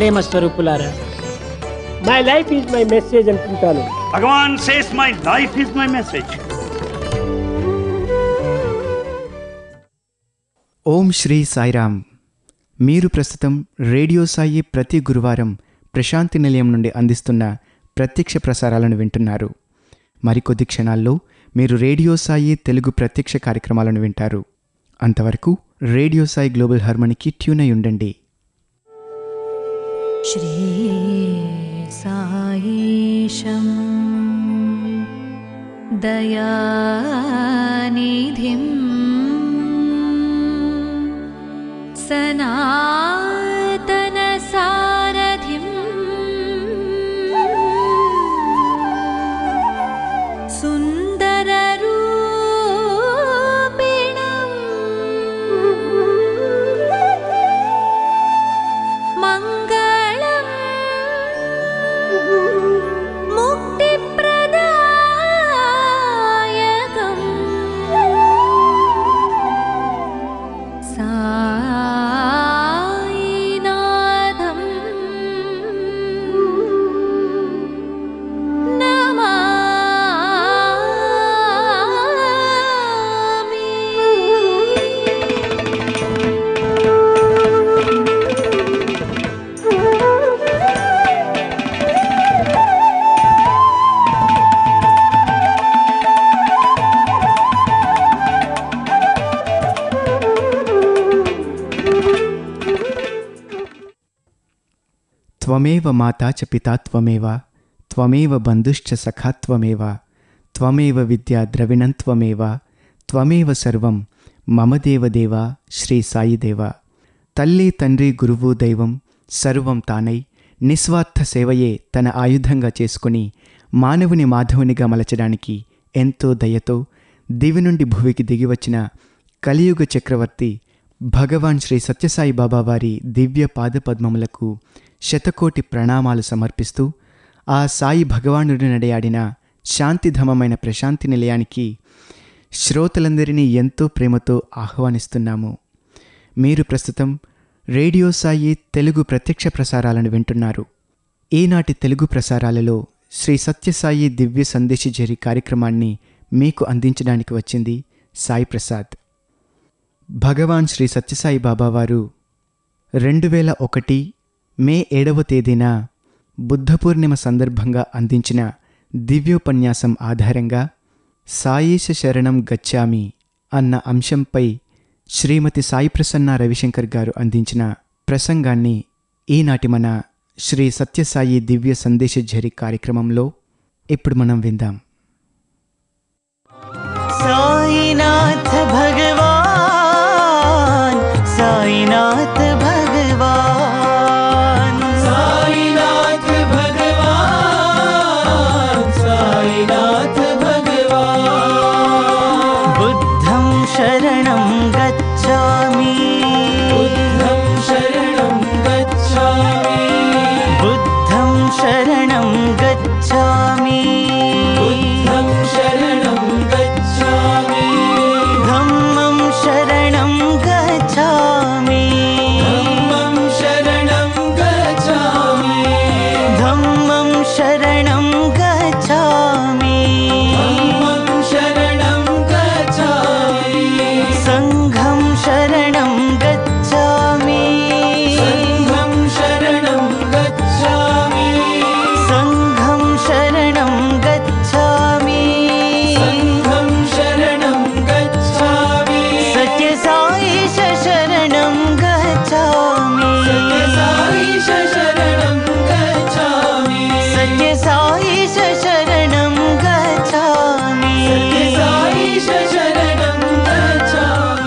ప్రేమ స్వరూపులారా my life is my message అనుకుంటాను Bhagavan says my life is my message Om Sri Sairam మీరు ప్రస్తుతం రేడియో సాయి ప్రతి గురువారం ప్రశాంతి నిలయం నుండి అందిస్తున్న ప్రత్యక్ష ప్రసారాలను వింటున్నారు మరికొద్ది క్షణాల్లో మీరు రేడియో సాయి తెలుగు ప్రత్యక్ష కార్యక్రమాలను వింటారు అంతవరకు రేడియో సాయి గ్లోబల్ హార్మనీకి ట్యూన్ అయి ఉండండి श्रीसायीशम् दयानिधिं सनातनसारथिम् सुन्दररूपिणम् मङ्गलम् मुक्तिप्रदायकम् सायिनाथम् नमामि త్వమేవ మాతా చ పితా త్వమేవ త్వమేవ బంధుశ్చ సఖా త్వమేవ త్వమేవ విద్యా ద్రవిణం త్వమేవ త్వమేవ సర్వం మమ దేవదేవ శ్రీ సాయిదేవ తల్లి తండ్రి గురువు దైవం సర్వం తానై నిస్వార్థ సేవయే తన ఆయుధంగా చేసుకుని మానవుని మాధవునిగా మలచడానికి ఎంతో దయతో దివి నుండి భువికి దిగివచ్చిన కలియుగ చక్రవర్తి భగవాన్ శ్రీ సత్యసాయి బాబా వారి దివ్య పాదపద్మములకు శతకోటి ప్రణామాలు సమర్పిస్తూ ఆ సాయి భగవానుడు నడయాడిన శాంతిధమమైన ప్రశాంతి నిలయానికి శ్రోతలందరినీ ఎంతో ప్రేమతో ఆహ్వానిస్తున్నాము మీరు ప్రస్తుతం రేడియో సాయి తెలుగు ప్రత్యక్ష ప్రసారాలను వింటున్నారు ఈనాటి తెలుగు ప్రసారాలలో శ్రీ సత్యసాయి దివ్య సందేశి జరి కార్యక్రమాన్ని మీకు అందించడానికి వచ్చింది సాయి ప్రసాద్ భగవాన్ శ్రీ సత్యసాయి బాబా వారు రెండు వేల ఒకటి మే ఏడవ తేదీన బుద్ధ పూర్ణిమ సందర్భంగా అందించిన దివ్యోపన్యాసం ఆధారంగా సాయేశ శరణం గచ్చామి అన్న అంశంపై శ్రీమతి సాయి ప్రసన్న రవిశంకర్ గారు అందించిన ప్రసంగాన్ని ఈనాటి మన శ్రీ సత్యసాయి దివ్య సందేశ ఝరి కార్యక్రమంలో ఇప్పుడు మనం విందాం साईनाथ भगवान साईनाथ भगवान साईनाथ भगवान साईनाथ भगवान बुद्धं शरणं गच्छामि बुद्धं शरणं गच्छामि बुद्धं शरणं गच्छामि बुद्धं शरणं गच्छामि धम्मं शरणं गच्छामि धम्मं शरणं गच्छामि धम्मं शरणं गच्छामि धम्मं शरणं गच्छामि सङ्घं शरणं गच्छामि सङ्घं शरणं गच्छामि सङ्घं शरणं गच्छामि सङ्घं शरणं गच्छामि सत्यसाई शरणं गच्छामि सत्यसाई शरणं गच्छामि सत्यसाई शरणं गच्छामि सत्यसाई शरणं गच्छामि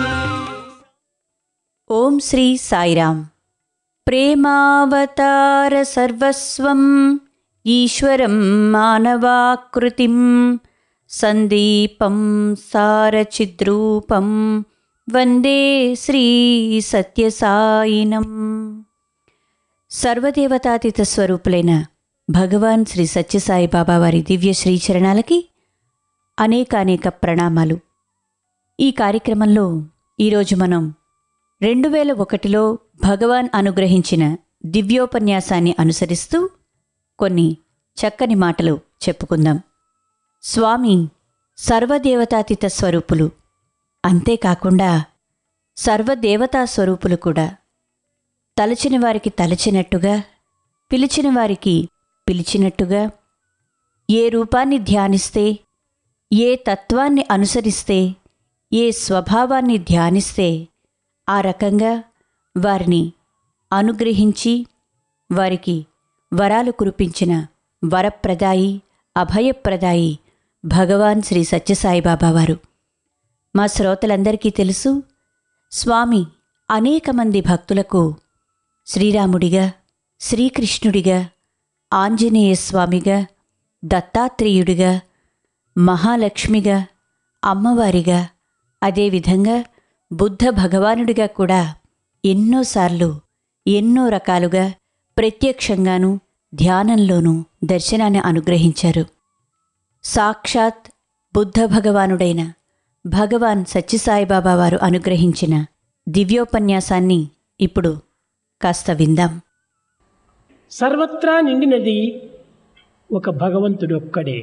ఓం శ్రీ సాయిరామ్ ప్రేమావతార సర్వస్వం ఈశ్వరం మానవాకృతిం సందీపం సారచిద్రూపం వందే శ్రీ సత్యసాయినం సర్వదేవతాతీత స్వరూపులైన భగవాన్ శ్రీ సత్యసాయి బాబా వారి దివ్య శ్రీచరణాలకి అనేకానేక ప్రణామాలు ఈ కార్యక్రమంలో ఈరోజు మనం రెండు వేల ఒకటిలో భగవాన్ అనుగ్రహించిన దివ్యోపన్యాసాన్ని అనుసరిస్తూ కొన్ని చక్కని మాటలు చెప్పుకుందాం స్వామి సర్వదేవతాతీత స్వరూపులు అంతేకాకుండా సర్వదేవతా స్వరూపులు కూడా తలచిన వారికి తలచినట్టుగా పిలిచిన వారికి పిలిచినట్టుగా ఏ రూపాన్ని ధ్యానిస్తే ఏ తత్వాన్ని అనుసరిస్తే ఏ స్వభావాన్ని ధ్యానిస్తే ఆ రకంగా వారిని అనుగ్రహించి వారికి వరాలు కురిపించిన వరప్రదాయి అభయప్రదాయి భగవాన్ శ్రీ సత్యసాయిబాబా వారు మా శ్రోతలందరికీ తెలుసు స్వామి అనేక మంది భక్తులకు శ్రీరాముడిగా శ్రీకృష్ణుడిగా ఆంజనేయ స్వామిగా దత్తాత్రేయుడిగా మహాలక్ష్మిగా అమ్మవారిగా అదేవిధంగా బుద్ధ భగవానుడిగా కూడా ఎన్నోసార్లు ఎన్నో రకాలుగా ప్రత్యక్షంగాను ధ్యానంలోనూ దర్శనాన్ని అనుగ్రహించారు సాక్షాత్ బుద్ధ భగవానుడైన భగవాన్ సత్యసాయిబాబా వారు అనుగ్రహించిన దివ్యోపన్యాసాన్ని ఇప్పుడు కాస్త విందాం సర్వత్రా నిండినది ఒక భగవంతుడు ఒక్కడే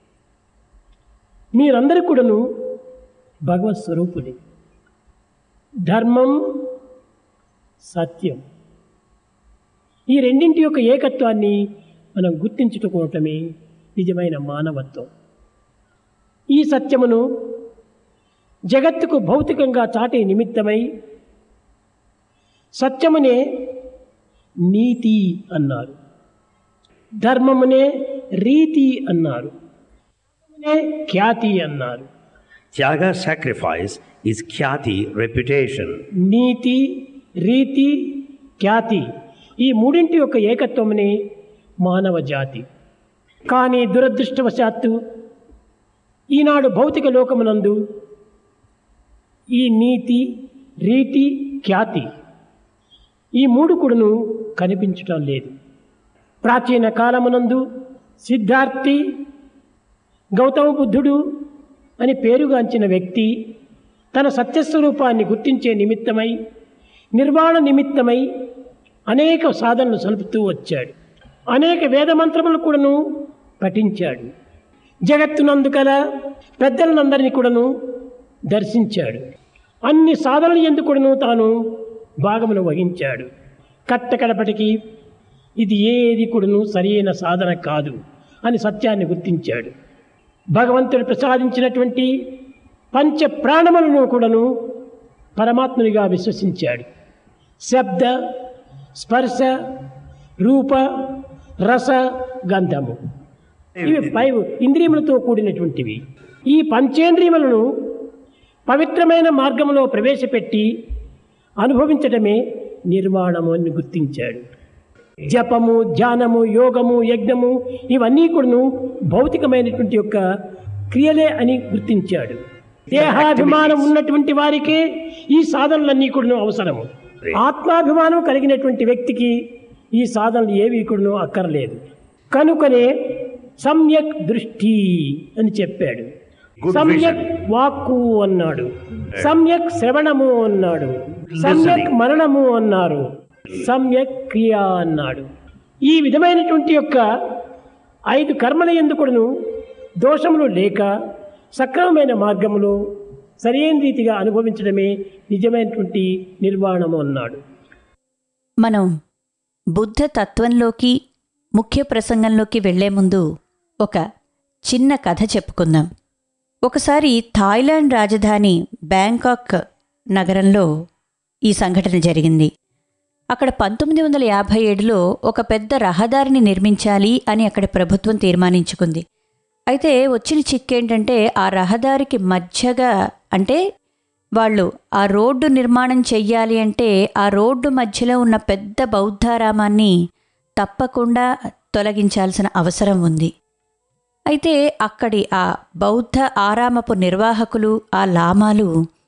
మీరందరూ కూడాను భగవత్ స్వరూపులే ధర్మం సత్యం ఈ రెండింటి యొక్క ఏకత్వాన్ని మనం గుర్తించుకోవటమే నిజమైన మానవత్వం ఈ సత్యమును జగత్తుకు భౌతికంగా చాటే నిమిత్తమై సత్యమునే నీతి అన్నారు ధర్మమునే రీతి అన్నారు ధర్మమునే ఖ్యాతి అన్నారు Tyaga sacrifice is khyati, reputation. నీతి రీతి ఖ్యాతి ఈ మూడింటి యొక్క ఏకత్వమునే మానవ జాతి కానీ దురదృష్టవశాత్తు ఈనాడు భౌతిక లోకమునందు ఈ నీతి రీతి ఖ్యాతి ఈ మూడు కూడాను కనిపించటం లేదు ప్రాచీన కాలమునందు సిద్ధార్థి గౌతమ బుద్ధుడు అని పేరుగాంచిన వ్యక్తి తన సత్యస్వరూపాన్ని గుర్తించే నిమిత్తమై నిర్వాణ నిమిత్తమై అనేక సాధనలు సలుపుతూ వచ్చాడు అనేక వేదమంత్రములు కూడాను పఠించాడు జగత్తునందు కల పెద్దలనందరినీ కూడాను దర్శించాడు అన్ని సాధనలు ఎందుకు కూడాను తాను భాగమును వహించాడు కట్టకడపటికి ఇది ఏది కూడాను సరైన సాధన కాదు అని సత్యాన్ని గుర్తించాడు భగవంతుడు ప్రసాదించినటువంటి పంచ ప్రాణములను కూడాను పరమాత్మునిగా విశ్వసించాడు శబ్ద స్పర్శ రూప రస గంధము ఇవి ఫైవ్ ఇంద్రియములతో కూడినటువంటివి ఈ పంచేంద్రియములను పవిత్రమైన మార్గంలో ప్రవేశపెట్టి అనుభవించటమే నిర్వాణము అని గుర్తించాడు జపము ధ్యానము యోగము యజ్ఞము ఇవన్నీ కూడాను భౌతికమైనటువంటి యొక్క క్రియలే అని గుర్తించాడు దేహాభిమానం ఉన్నటువంటి వారికే ఈ సాధనలన్నీ కూడాను అవసరము ఆత్మాభిమానం కలిగినటువంటి వ్యక్తికి ఈ సాధనలు ఏవి కూడాను అక్కర్లేదు కనుకనే సమ్యక్ దృష్టి అని చెప్పాడు Good సమ్యక్ vision. వాక్కు అన్నాడు సమ్యక్ శ్రవణము అన్నాడు సమ్యక్ Listening. మరణము అన్నారు సమ్యక్ క్రియ అన్నాడు ఈ విధమైనటువంటి యొక్క ఐదు కర్మల ఎందుకును దోషములు లేక సక్రమమైన మార్గములో సరైన రీతిగా అనుభవించడమే నిజమైనటువంటి నిర్వాణము అన్నాడు మనం బుద్ధ తత్వంలోకి ముఖ్య ప్రసంగంలోకి వెళ్లే ముందు ఒక చిన్న కథ చెప్పుకుందాం ఒకసారి థాయిలాండ్ రాజధాని బ్యాంకాక్ నగరంలో ఈ సంఘటన జరిగింది అక్కడ పంతొమ్మిది వందల యాభై ఏడులో ఒక పెద్ద రహదారిని నిర్మించాలి అని అక్కడ ప్రభుత్వం తీర్మానించుకుంది అయితే వచ్చిన చిక్కేంటంటే ఆ రహదారికి మధ్యగా అంటే వాళ్ళు ఆ రోడ్డు నిర్మాణం చెయ్యాలి అంటే ఆ రోడ్డు మధ్యలో ఉన్న పెద్ద బౌద్ధారామాన్ని తప్పకుండా తొలగించాల్సిన అవసరం ఉంది అయితే అక్కడి ఆ బౌద్ధ ఆరామపు నిర్వాహకులు ఆ లామాలు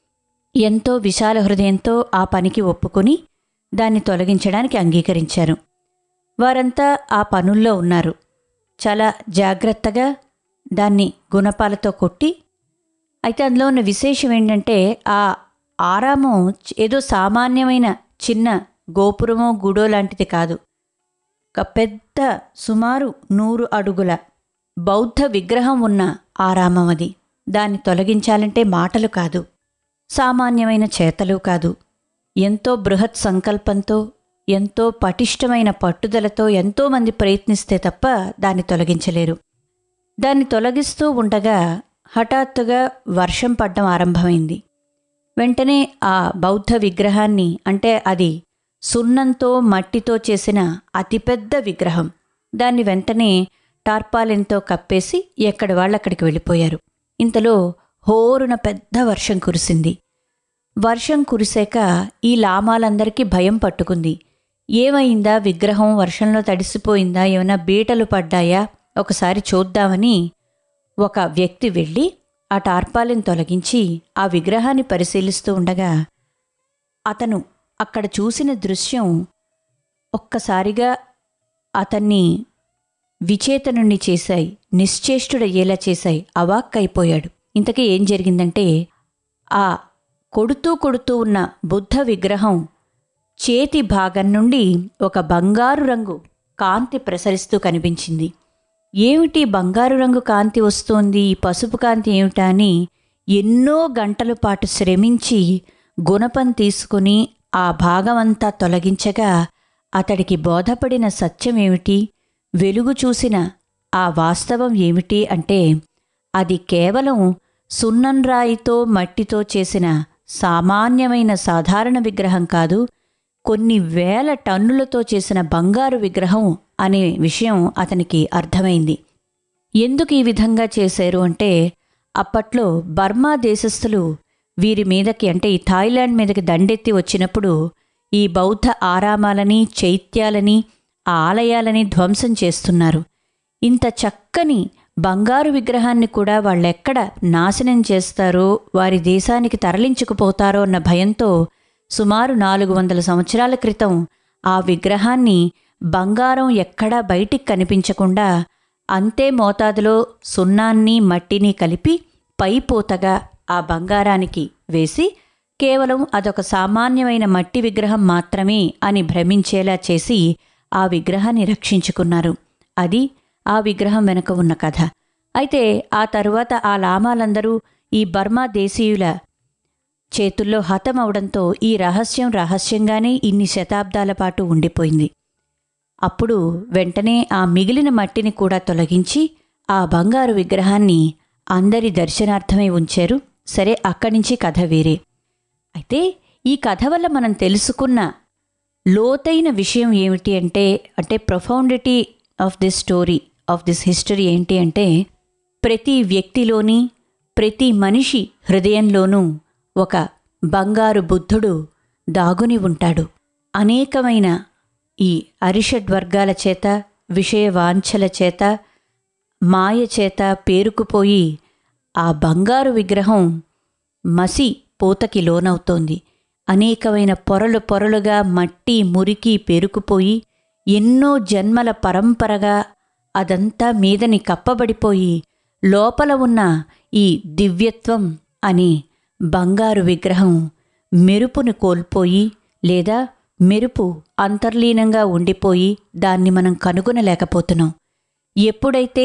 ఎంతో విశాల హృదయంతో ఆ పనికి ఒప్పుకొని దాన్ని తొలగించడానికి అంగీకరించారు వారంతా ఆ పనుల్లో ఉన్నారు చాలా జాగ్రత్తగా దాన్ని గుణపాలతో కొట్టి అయితే అందులో ఉన్న విశేషం ఏంటంటే ఆ ఆరామం చ- ఏదో సామాన్యమైన చిన్న గోపురమో గుడో లాంటిది కాదు ఒక పెద్ద సుమారు నూరు అడుగుల బౌద్ధ విగ్రహం ఉన్న ఆరామం అది దాన్ని తొలగించాలంటే మాటలు కాదు సామాన్యమైన చేతలు కాదు ఎంతో బృహత్ సంకల్పంతో ఎంతో పటిష్టమైన పట్టుదలతో ఎంతోమంది ప్రయత్నిస్తే తప్ప దాన్ని తొలగించలేరు దాన్ని తొలగిస్తూ ఉండగా హఠాత్తుగా వర్షం పడ్డం ఆరంభమైంది వెంటనే ఆ బౌద్ధ విగ్రహాన్ని అంటే అది సున్నంతో మట్టితో చేసిన అతిపెద్ద విగ్రహం దాన్ని వెంటనే టార్పాలిన్తో కప్పేసి ఎక్కడి వాళ్ళక్కడికి వెళ్ళిపోయారు ఇంతలో హోరున పెద్ద వర్షం కురిసింది వర్షం కురిసాక ఈ లామాలందరికీ భయం పట్టుకుంది ఏమైందా విగ్రహం వర్షంలో తడిసిపోయిందా ఏమైనా బీటలు పడ్డాయా ఒకసారి చూద్దామని ఒక వ్యక్తి వెళ్ళి ఆ టార్పాలిన్ తొలగించి ఆ విగ్రహాన్ని పరిశీలిస్తూ ఉండగా అతను అక్కడ చూసిన దృశ్యం ఒక్కసారిగా అతన్ని విచేతనుణ్ణి చేశాయి నిశ్చేష్టుడయ్యేలా చేశాయి అవాక్కైపోయాడు ఇంతకీ ఏం జరిగిందంటే ఆ కొడుతూ కొడుతూ ఉన్న బుద్ధ విగ్రహం చేతి భాగం నుండి ఒక బంగారు రంగు కాంతి ప్రసరిస్తూ కనిపించింది ఏమిటి బంగారు రంగు కాంతి వస్తోంది ఈ పసుపు కాంతి ఏమిటా అని ఎన్నో గంటల పాటు శ్రమించి గుణపం తీసుకుని ఆ భాగమంతా తొలగించగా అతడికి బోధపడిన సత్యం ఏమిటి వెలుగు చూసిన ఆ వాస్తవం ఏమిటి అంటే అది కేవలం సున్నం రాయితో మట్టితో చేసిన సామాన్యమైన సాధారణ విగ్రహం కాదు కొన్ని వేల టన్నులతో చేసిన బంగారు విగ్రహం అనే విషయం అతనికి అర్థమైంది ఎందుకు ఈ విధంగా చేశారు అంటే అప్పట్లో బర్మా దేశస్థులు వీరి మీదకి అంటే ఈ థాయిలాండ్ మీదకి దండెత్తి వచ్చినప్పుడు ఈ బౌద్ధ ఆరామాలని చైత్యాలని ఆ ఆలయాలని ధ్వంసం చేస్తున్నారు ఇంత చక్కని బంగారు విగ్రహాన్ని కూడా వాళ్ళెక్కడ నాశనం చేస్తారో వారి దేశానికి తరలించుకుపోతారో అన్న భయంతో సుమారు నాలుగు వందల సంవత్సరాల క్రితం ఆ విగ్రహాన్ని బంగారం ఎక్కడా బయటికి కనిపించకుండా అంతే మోతాదులో సున్నాన్ని మట్టిని కలిపి పైపోతగా ఆ బంగారానికి వేసి కేవలం అదొక సామాన్యమైన మట్టి విగ్రహం మాత్రమే అని భ్రమించేలా చేసి ఆ విగ్రహాన్ని రక్షించుకున్నారు అది ఆ విగ్రహం వెనుక ఉన్న కథ అయితే ఆ తరువాత ఆ లామాలందరూ ఈ బర్మా దేశీయుల చేతుల్లో హతమవడంతో ఈ రహస్యం రహస్యంగానే ఇన్ని శతాబ్దాల పాటు ఉండిపోయింది అప్పుడు వెంటనే ఆ మిగిలిన మట్టిని కూడా తొలగించి ఆ బంగారు విగ్రహాన్ని అందరి దర్శనార్థమై ఉంచారు సరే అక్కడి నుంచి కథ వేరే అయితే ఈ కథ వల్ల మనం తెలుసుకున్న లోతైన విషయం ఏమిటి అంటే అంటే profundity of this story of this history ఏంటి అంటే ప్రతి వ్యక్తిలోని ప్రతి మనిషి హృదయంలోనూ ఒక బంగారు బుద్ధుడు దాగుని ఉంటాడు అనేకమైన ఈ అరిషడ్ వర్గాల చేత విషయ వాంఛల చేత మాయ చేత పేరుకుపోయి ఆ బంగారు విగ్రహం మసి పూతకి లోనవుతోంది అనేకమైన పొరలు పొరలుగా మట్టి మురికి పేరుకుపోయి ఎన్నో జన్మల పరంపరగా అదంతా మీదని కప్పబడిపోయి లోపల ఉన్న ఈ దివ్యత్వం అనే బంగారు విగ్రహం మెరుపును కోల్పోయి లేదా మెరుపు అంతర్లీనంగా ఉండిపోయి దాన్ని మనం కనుగొనలేకపోతున్నాం ఎప్పుడైతే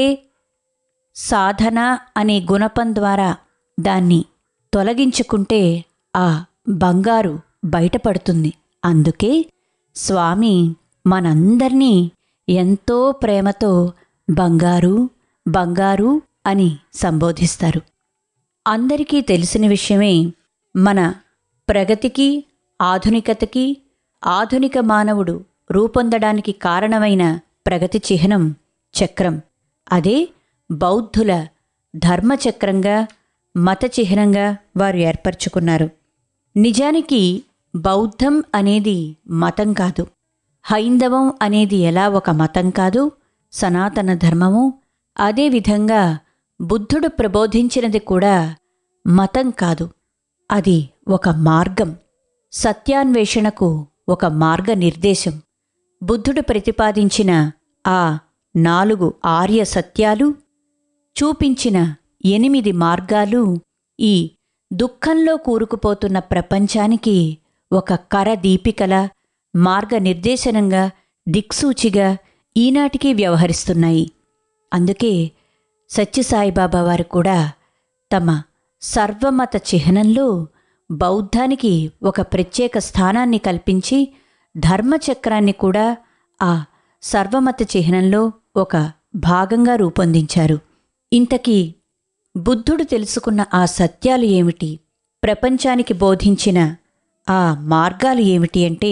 సాధన అనే గుణపం ద్వారా దాన్ని తొలగించుకుంటే ఆ బంగారు బయటపడుతుంది అందుకే స్వామి మనందర్నీ ఎంతో ప్రేమతో బంగారు బంగారు అని సంబోధిస్తారు అందరికీ తెలిసిన విషయమే మన ప్రగతికి ఆధునికతకి ఆధునిక మానవుడు రూపొందడానికి కారణమైన ప్రగతి చిహ్నం చక్రం అదే బౌద్ధుల ధర్మచక్రంగా మత చిహ్నంగా వారు ఏర్పరచుకున్నారు నిజానికి బౌద్ధం అనేది మతం కాదు హైందవం అనేది ఎలా ఒక మతం కాదు సనాతన ధర్మము అదేవిధంగా బుద్ధుడు ప్రబోధించినది కూడా మతం కాదు అది ఒక మార్గం సత్యాన్వేషణకు ఒక మార్గనిర్దేశం బుద్ధుడు ప్రతిపాదించిన ఆ నాలుగు ఆర్య సత్యాలు చూపించిన ఎనిమిది మార్గాలు ఈ దుఃఖంలో కూరుకుపోతున్న ప్రపంచానికి ఒక కర దీపికల మార్గనిర్దేశనంగా దిక్సూచిగా ఈనాటికి వ్యవహరిస్తున్నాయి అందుకే సత్యసాయిబాబా వారు కూడా తమ సర్వమత చిహ్నంలో బౌద్ధానికి ఒక ప్రత్యేక స్థానాన్ని కల్పించి ధర్మచక్రాన్ని కూడా ఆ సర్వమత చిహ్నంలో ఒక భాగంగా రూపొందించారు ఇంతకీ బుద్ధుడు తెలుసుకున్న ఆ సత్యాలు ఏమిటి ప్రపంచానికి బోధించిన ఆ మార్గాలు ఏమిటి అంటే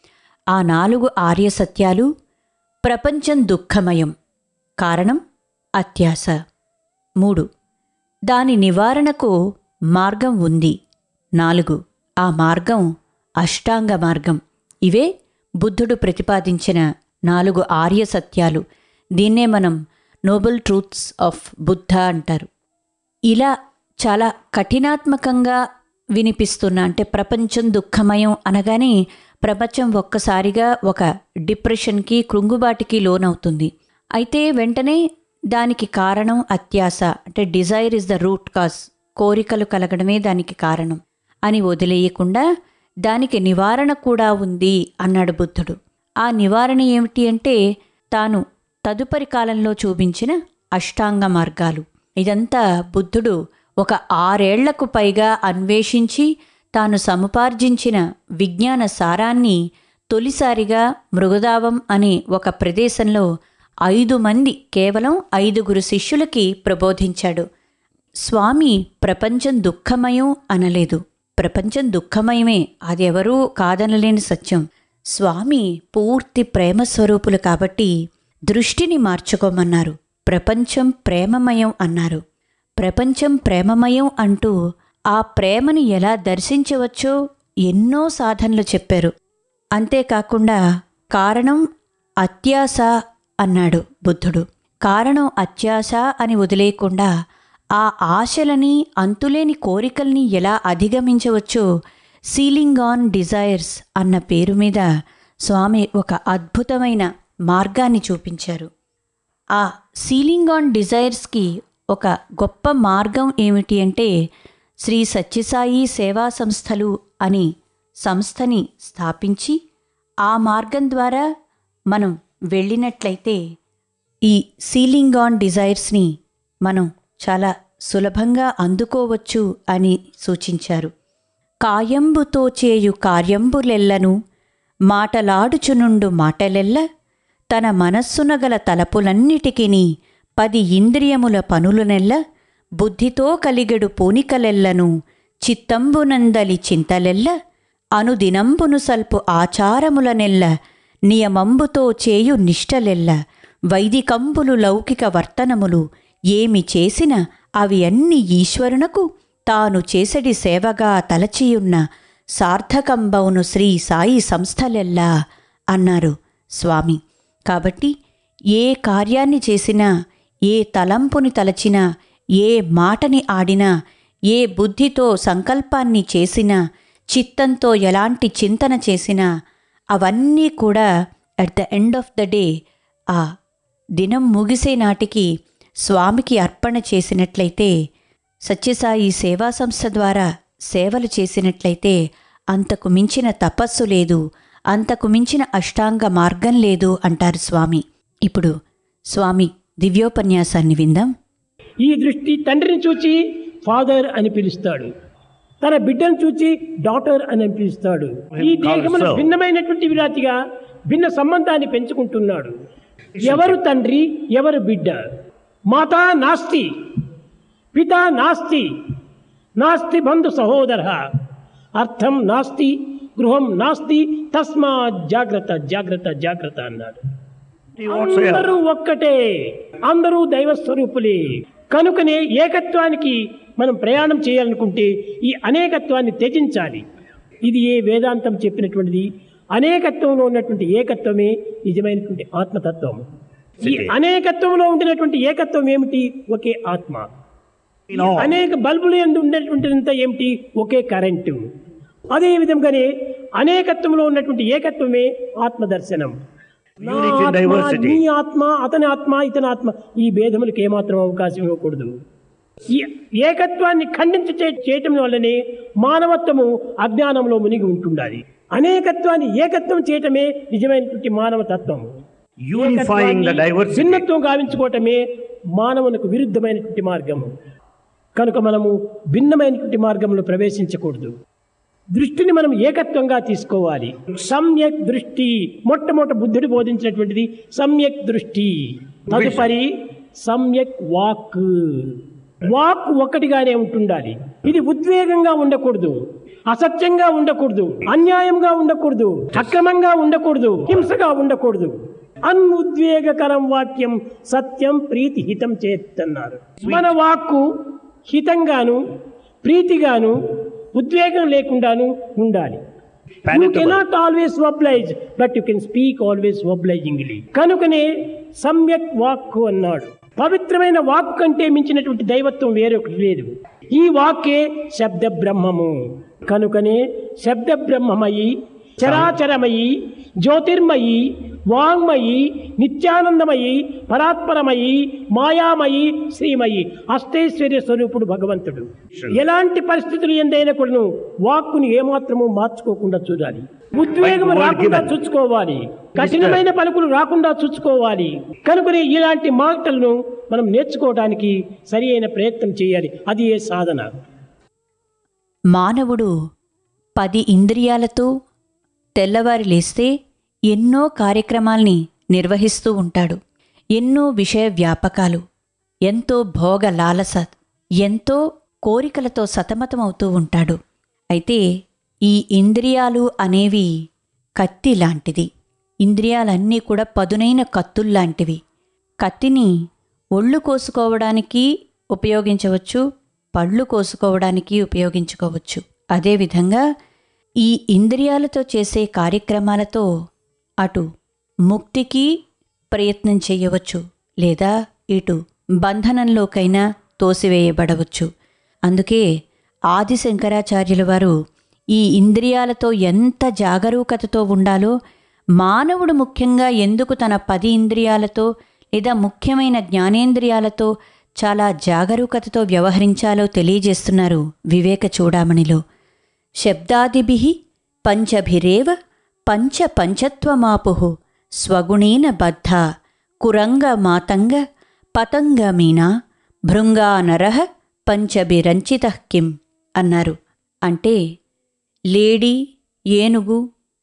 ఆ నాలుగు ఆర్య సత్యాలు ప్రపంచం దుఃఖమయం కారణం అత్యాస మూడు దాని నివారణకు మార్గం ఉంది నాలుగు ఆ మార్గం అష్టాంగ మార్గం ఇవే బుద్ధుడు ప్రతిపాదించిన నాలుగు ఆర్య సత్యాలు దీన్నే మనం నోబెల్ ట్రూత్స్ ఆఫ్ బుద్ధ అంటారు ఇలా చాలా కఠినాత్మకంగా వినిపిస్తున్న అంటే ప్రపంచం దుఃఖమయం అనగానే ప్రపంచం ఒక్కసారిగా ఒక డిప్రెషన్కి కృంగుబాటుకి లోనవుతుంది అయితే వెంటనే దానికి కారణం అత్యాస అంటే desire is the root cause కోరికలు కలగడమే దానికి కారణం అని వదిలేయకుండా దానికి నివారణ కూడా ఉంది అన్నాడు బుద్ధుడు ఆ నివారణ ఏమిటి అంటే తాను తదుపరి కాలంలో చూపించిన అష్టాంగ మార్గాలు ఇదంతా బుద్ధుడు ఒక ఆరేళ్లకు పైగా అన్వేషించి తాను సముపార్జించిన విజ్ఞాన సారాన్ని తొలిసారిగా మృగదావం అనే ఒక ప్రదేశంలో ఐదు మంది కేవలం ఐదుగురు శిష్యులకి ప్రబోధించాడు స్వామి ప్రపంచం దుఃఖమయం అనలేదు ప్రపంచం దుఃఖమయమే అది ఎవరూ కాదనలేని సత్యం స్వామి పూర్తి ప్రేమ స్వరూపులు కాబట్టి దృష్టిని మార్చుకోమన్నారు ప్రపంచం ప్రేమమయం అన్నారు ప్రపంచం ప్రేమమయం అంటూ ఆ ప్రేమని ఎలా దర్శించవచ్చో ఎన్నో సాధనలు చెప్పారు అంతేకాకుండా కారణం అత్యాస అన్నాడు బుద్ధుడు కారణం అత్యాస అని వదిలేయకుండా ఆ ఆశలని అంతులేని కోరికల్ని ఎలా అధిగమించవచ్చో సీలింగ్ ఆన్ డిజైర్స్ అన్న పేరు మీద స్వామి ఒక అద్భుతమైన మార్గాన్ని చూపించారు ఆ సీలింగ్ ఆన్ డిజైర్స్కి ఒక గొప్ప మార్గం ఏమిటి అంటే శ్రీ సత్యసాయి సేవా సంస్థలు అని సంస్థని స్థాపించి ఆ మార్గం ద్వారా మనం వెళ్ళినట్లయితే ఈ సీలింగ్ ఆన్ డిజైర్స్ని మనం చాలా సులభంగా అందుకోవచ్చు అని సూచించారు కాయంబుతో చేయు కార్యంబులెల్లను మాటలాడుచునుండు మాటలెల్ల తన మనస్సున గల తలపులన్నిటికిని పది ఇంద్రియముల పనులనెల్ల బుద్ధితో కలిగెడు పూనికలెల్లను చిత్తంబునందలి చింతలెల్ల అనుదినంబును సల్పు ఆచారములనెల్ల నియమంబుతో చేయు నిష్టలెల్ల వైదికంబులు లౌకిక వర్తనములు ఏమి చేసిన అవి అన్ని ఈశ్వరునకు తాను చేసడి సేవగా తలచియున్న సార్థకంబవును శ్రీ సాయి సంస్థలెల్లా అన్నారు స్వామి కాబట్టి ఏ కార్యాన్ని చేసినా ఏ తలంపుని తలచినా ఏ మాటని ఆడినా ఏ బుద్ధితో సంకల్పాన్ని చేసినా చిత్తంతో ఎలాంటి చింతన చేసినా అవన్నీ కూడా at the end of the day ఆ దినం ముగిసే నాటికి స్వామికి అర్పణ చేసినట్లయితే సత్యసాయి సేవా సంస్థ ద్వారా సేవలు చేసినట్లయితే అంతకు మించిన తపస్సు లేదు అంతకు మించిన అష్టాంగ మార్గం లేదు అంటారు స్వామి ఇప్పుడు స్వామి దివ్యోపన్యాసాన్ని విందాం ఈ దృష్టి తండ్రిని చూచి ఫాదర్ అని పిలుస్తాడు తన బిడ్డను చూచి డాటర్ అని పిలుస్తాడు ఈ దేహమును Also. భిన్నమైనటువంటి విరాతిగా భిన్న సంబంధాన్ని పెంచుకుంటున్నాడు ఎవరు తండ్రి ఎవరు బిడ్డ మాతా నాస్తి పిత నాస్తి నాస్తి బంధు సహోదర అర్థం నాస్తి గృహం నాస్తి తస్మా జాగ్రత్త జాగ్రత్త జాగ్రత్త అన్నాడు అందరూ ఒక్కటే అందరూ దైవ స్వరూపులే కనుకనే ఏకత్వానికి మనం ప్రయాణం చేయాలనుకుంటే ఈ అనేకత్వాన్ని త్యజించాలి ఇది ఏ వేదాంతం చెప్పినటువంటిది అనేకత్వంలో ఉన్నటువంటి ఏకత్వమే నిజమైనటువంటి ఆత్మతత్వం ఈ అనేకత్వంలో ఉండినటువంటి ఏకత్వం ఏమిటి ఒకే ఆత్మ ఈ అనేక బల్బులు ఎందు ఉండేటువంటిదంతా ఏమిటి ఒకే కరెంటు అదే విధంగానే అనేకత్వంలో ఉన్నటువంటి ఏకత్వమే ఆత్మదర్శనం నా Unity in ఆత్మ, diversity. నీ ఆత్మ అతని ఆత్మ ఇతని ఆత్మ ఈ భేదములకు ఏమాత్రం అవకాశం ఇవ్వకూడదు ఈ ఏకత్వాన్ని ఖండించ చే- చేయటం వల్లనే మానవత్వము అజ్ఞానంలో మునిగి ఉంటుండాలి అనేకత్వాన్ని ఏకత్వం చేయటమే నిజమైనటువంటి మానవ తత్వము Unifying the diversity. భిన్నత్వం గావించుకోవటమే మానవునికి విరుద్ధమైనటువంటి మార్గము కనుక మనము భిన్నమైనటువంటి మార్గంలో ప్రవేశించకూడదు దృష్టిని మనం ఏకత్వంగా తీసుకోవాలి సమ్యక్ దృష్టి మొట్టమొదట బుద్ధుడు బోధించినటువంటిది సమ్యక్ దృష్టి తదుపరి సమ్యక్ వాక్ వాక్ ఒక్కటిగానే ఉంటుండాలి ఇది ఉద్వేగంగా ఉండకూడదు అసత్యంగా ఉండకూడదు అన్యాయంగా ఉండకూడదు అక్రమంగా ఉండకూడదు హింసగా ఉండకూడదు అన్ఉద్వేగకరం వాక్యం సత్యం ప్రీతి హితం చేస్తున్నారు మన వాక్కు హితంగాను ప్రీతిగాను ఉద్వేగం లేకుండాను ఉండాలి you Palatable. Cannot always oblige but you can speak always obligingly కనుకనే సమ్యక్ వాక్కు అన్నాడు పవిత్రమైన వాక్కు కంటే మించినటువంటి దైవత్వం వేరొకటి లేదు ఈ వాక్కే శబ్ద బ్రహ్మము కనుకనే శబ్ద బ్రహ్మమయి చరాచరమయి జ్యోతిర్మయి వాంగ్మయి నిత్యానందమయి పరాత్పరమయి మాయామయి శ్రీమయి అష్టైశ్వర్య స్వరూపుడు భగవంతుడు ఎలాంటి పరిస్థితులు ఎందైనా కూడాను వాక్కుని ఏమాత్రము మార్చుకోకుండా చూడాలి ఉద్వేగం Word రాకుండా given. చూసుకోవాలి కఠినమైన పలుకులు రాకుండా చూసుకోవాలి కనుకనే ఇలాంటి మాటలను మనం నేర్చుకోవడానికి సరి అయిన ప్రయత్నం చేయాలి అది ఏ సాధన మానవుడు పది ఇంద్రియాలతో తెల్లవారి లేస్తే ఎన్నో కార్యక్రమాల్ని నిర్వహిస్తూ ఉంటాడు ఎన్నో విషయ వ్యాపకాలు ఎంతో భోగ లాలస ఎంతో కోరికలతో సతమతమవుతూ ఉంటాడు అయితే ఈ ఇంద్రియాలు అనేవి కత్తి లాంటిది ఇంద్రియాలన్నీ కూడా పదునైన కత్తుల్లాంటివి కత్తిని ఒళ్ళు కోసుకోవడానికి ఉపయోగించవచ్చు పళ్ళు కోసుకోవడానికి ఉపయోగించుకోవచ్చు అదేవిధంగా ఈ ఇంద్రియాలతో చేసే కార్యక్రమాలతో అటు ముక్తికి ప్రయత్నం చేయవచ్చు లేదా ఇటు బంధనంలోకైనా తోసివేయబడవచ్చు అందుకే ఆది శంకరాచార్యుల వారు ఈ ఇంద్రియాలతో ఎంత జాగరూకతతో ఉండాలో మానవుడు ముఖ్యంగా ఎందుకు తన పది ఇంద్రియాలతో లేదా ముఖ్యమైన జ్ఞానేంద్రియాలతో చాలా జాగరూకతతో వ్యవహరించాలో తెలియజేస్తున్నారు వివేక చూడామణిలో శబ్దాదిభి పంచభిరేవ పంచ పంచత్వమాపు స్వగుణేన బద్ధ కురంగ మాతంగ పతంగ మీనా భృంగా నరః పంచభిరంచిత కిం అన్నారు అంటే లేడి ఏనుగు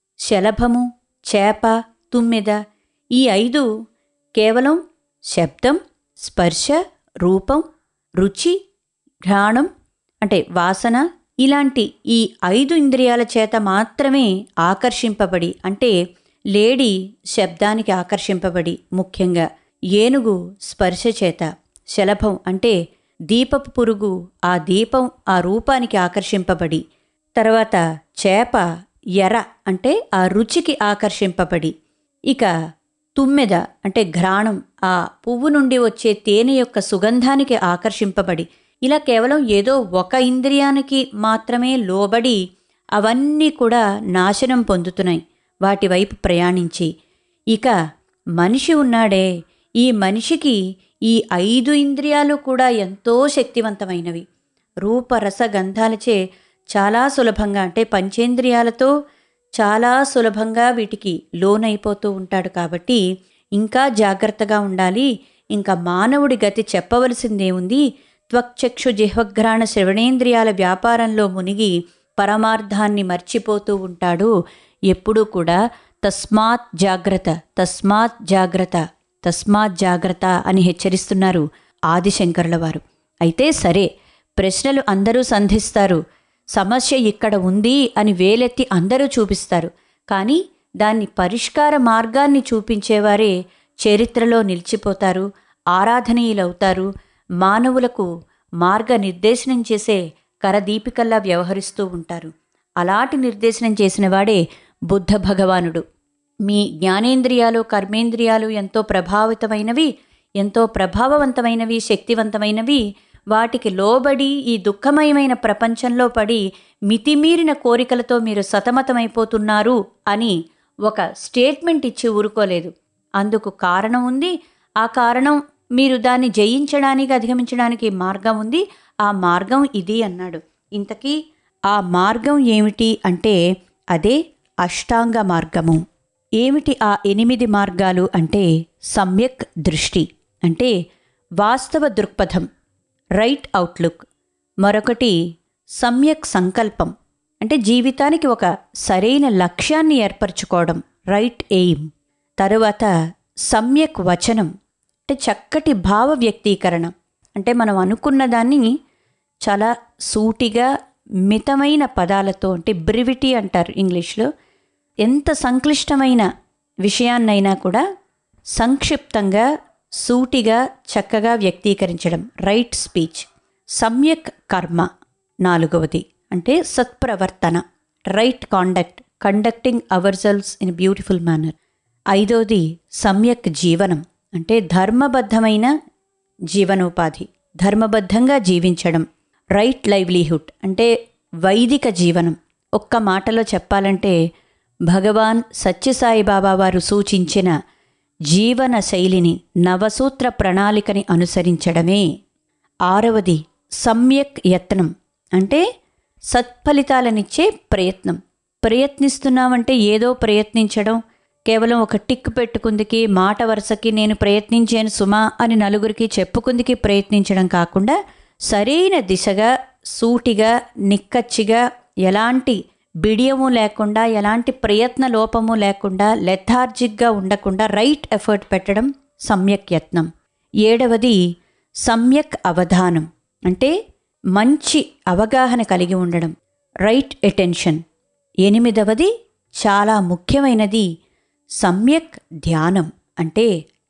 శలభము చేప తుమ్మెద ఈ ఐదు కేవలం శబ్దం స్పర్శ రూపం రుచి ఘ్రాణం అంటే వాసన ఇలాంటి ఈ ఐదు ఇంద్రియాల చేత మాత్రమే ఆకర్షింపబడి అంటే లేడి శబ్దానికి ఆకర్షింపబడి ముఖ్యంగా ఏనుగు స్పర్శ చేత శలభం అంటే దీపపు పురుగు ఆ దీపం ఆ రూపానికి ఆకర్షింపబడి తర్వాత చేప ఎర అంటే ఆ రుచికి ఆకర్షింపబడి ఇక తుమ్మెద అంటే ఘ్రాణం ఆ పువ్వు నుండి వచ్చే తేనె యొక్క సుగంధానికి ఆకర్షింపబడి ఇలా కేవలం ఏదో ఒక ఇంద్రియానికి మాత్రమే లోబడి అవన్నీ కూడా నాశనం పొందుతున్నాయి వాటి వైపు ప్రయాణించి ఇక మనిషి ఉన్నాడే ఈ మనిషికి ఈ ఐదు ఇంద్రియాలు కూడా ఎంతో శక్తివంతమైనవి రూపరస గంధాలచే చాలా సులభంగా అంటే పంచేంద్రియాలతో చాలా సులభంగా వీటికి లోనైపోతూ ఉంటాడు కాబట్టి ఇంకా జాగ్రత్తగా ఉండాలి ఇంకా మానవుడి గతి చెప్పవలసిందేముంది త్వక్చక్షు జిహ్వఘ్రాణ శ్రవణేంద్రియాల వ్యాపారంలో మునిగి పరమార్థాన్ని మర్చిపోతూ ఉంటాడు ఎప్పుడూ కూడా తస్మాత్ జాగ్రత్త తస్మాత్ జాగ్రత్త తస్మాత్ జాగ్రత్త అని హెచ్చరిస్తున్నారు ఆదిశంకరుల వారు అయితే సరే ప్రశ్నలు అందరూ సంధిస్తారు సమస్య ఇక్కడ ఉంది అని వేలెత్తి అందరూ చూపిస్తారు కానీ దాన్ని పరిష్కార మార్గాన్ని చూపించేవారే చరిత్రలో నిలిచిపోతారు ఆరాధనీయులవుతారు మానవులకు మార్గనిర్దేశనం చేసే కరదీపికల్లా వ్యవహరిస్తూ ఉంటారు అలాంటి నిర్దేశనం చేసిన వాడే బుద్ధ భగవానుడు మీ జ్ఞానేంద్రియాలు కర్మేంద్రియాలు ఎంతో ప్రభావితమైనవి ఎంతో ప్రభావవంతమైనవి శక్తివంతమైనవి వాటికి లోబడి ఈ దుఃఖమయమైన ప్రపంచంలో పడి మితిమీరిన కోరికలతో మీరు సతమతమైపోతున్నారు అని ఒక స్టేట్మెంట్ ఇచ్చి ఊరుకోలేదు అందుకు కారణం ఉంది ఆ కారణం మీరు దాన్ని జయించడానికి అధిగమించడానికి మార్గం ఉంది ఆ మార్గం ఇది అన్నాడు ఇంతకీ ఆ మార్గం ఏమిటి అంటే అదే అష్టాంగ మార్గము ఏమిటి ఆ ఎనిమిది మార్గాలు అంటే సమ్యక్ దృష్టి అంటే వాస్తవ దృక్పథం రైట్ అవుట్లుక్ మరొకటి సమ్యక్ సంకల్పం అంటే జీవితానికి ఒక సరైన లక్ష్యాన్ని ఏర్పరచుకోవడం రైట్ ఎయిమ్ తరువాత సమ్యక్ వచనం అంటే చక్కటి భావ వ్యక్తీకరణ అంటే మనం అనుకున్న దాన్ని చాలా సూటిగా మితమైన పదాలతో అంటే బ్రివిటీ అంటారు ఇంగ్లీష్లో ఎంత సంక్లిష్టమైన విషయాన్నైనా కూడా సంక్షిప్తంగా సూటిగా చక్కగా వ్యక్తీకరించడం రైట్ స్పీచ్ సమ్యక్ కర్మ నాలుగవది అంటే సత్ప్రవర్తన right conduct conducting our selves in beautiful manner ఐదవది సమ్యక్ జీవనం అంటే ధర్మబద్ధమైన జీవనోపాధి ధర్మబద్ధంగా జీవించడం రైట్ లైవ్లీహుడ్ అంటే వైదిక జీవనం ఒక్క మాటలో చెప్పాలంటే భగవాన్ సత్యసాయి బాబా వారు సూచించిన జీవన శైలిని నవసూత్ర ప్రణాళికని అనుసరించడమే ఆరవది సమ్యక్ యత్నం అంటే సత్ఫలితాలనిచ్చే ప్రయత్నం ప్రయత్నిస్తున్నామంటే ఏదో ప్రయత్నించడం కేవలం ఒక టిక్ పెట్టుకుందికి మాట వరుసకి నేను ప్రయత్నించాను సుమా అని నలుగురికి చెప్పుకుందికి ప్రయత్నించడం కాకుండా సరైన దిశగా సూటిగా నిక్కచ్చిగా ఎలాంటి బిడియము లేకుండా ఎలాంటి ప్రయత్న లోపము లేకుండా లెథార్జిక్గా ఉండకుండా రైట్ ఎఫర్ట్ పెట్టడం సమ్యక్ యత్నం ఏడవది సమ్యక్ అవధానం అంటే మంచి అవగాహన కలిగి ఉండడం రైట్ అటెన్షన్ ఎనిమిదవది చాలా ముఖ్యమైనది సమ్యక్ ధ్యానం అంటే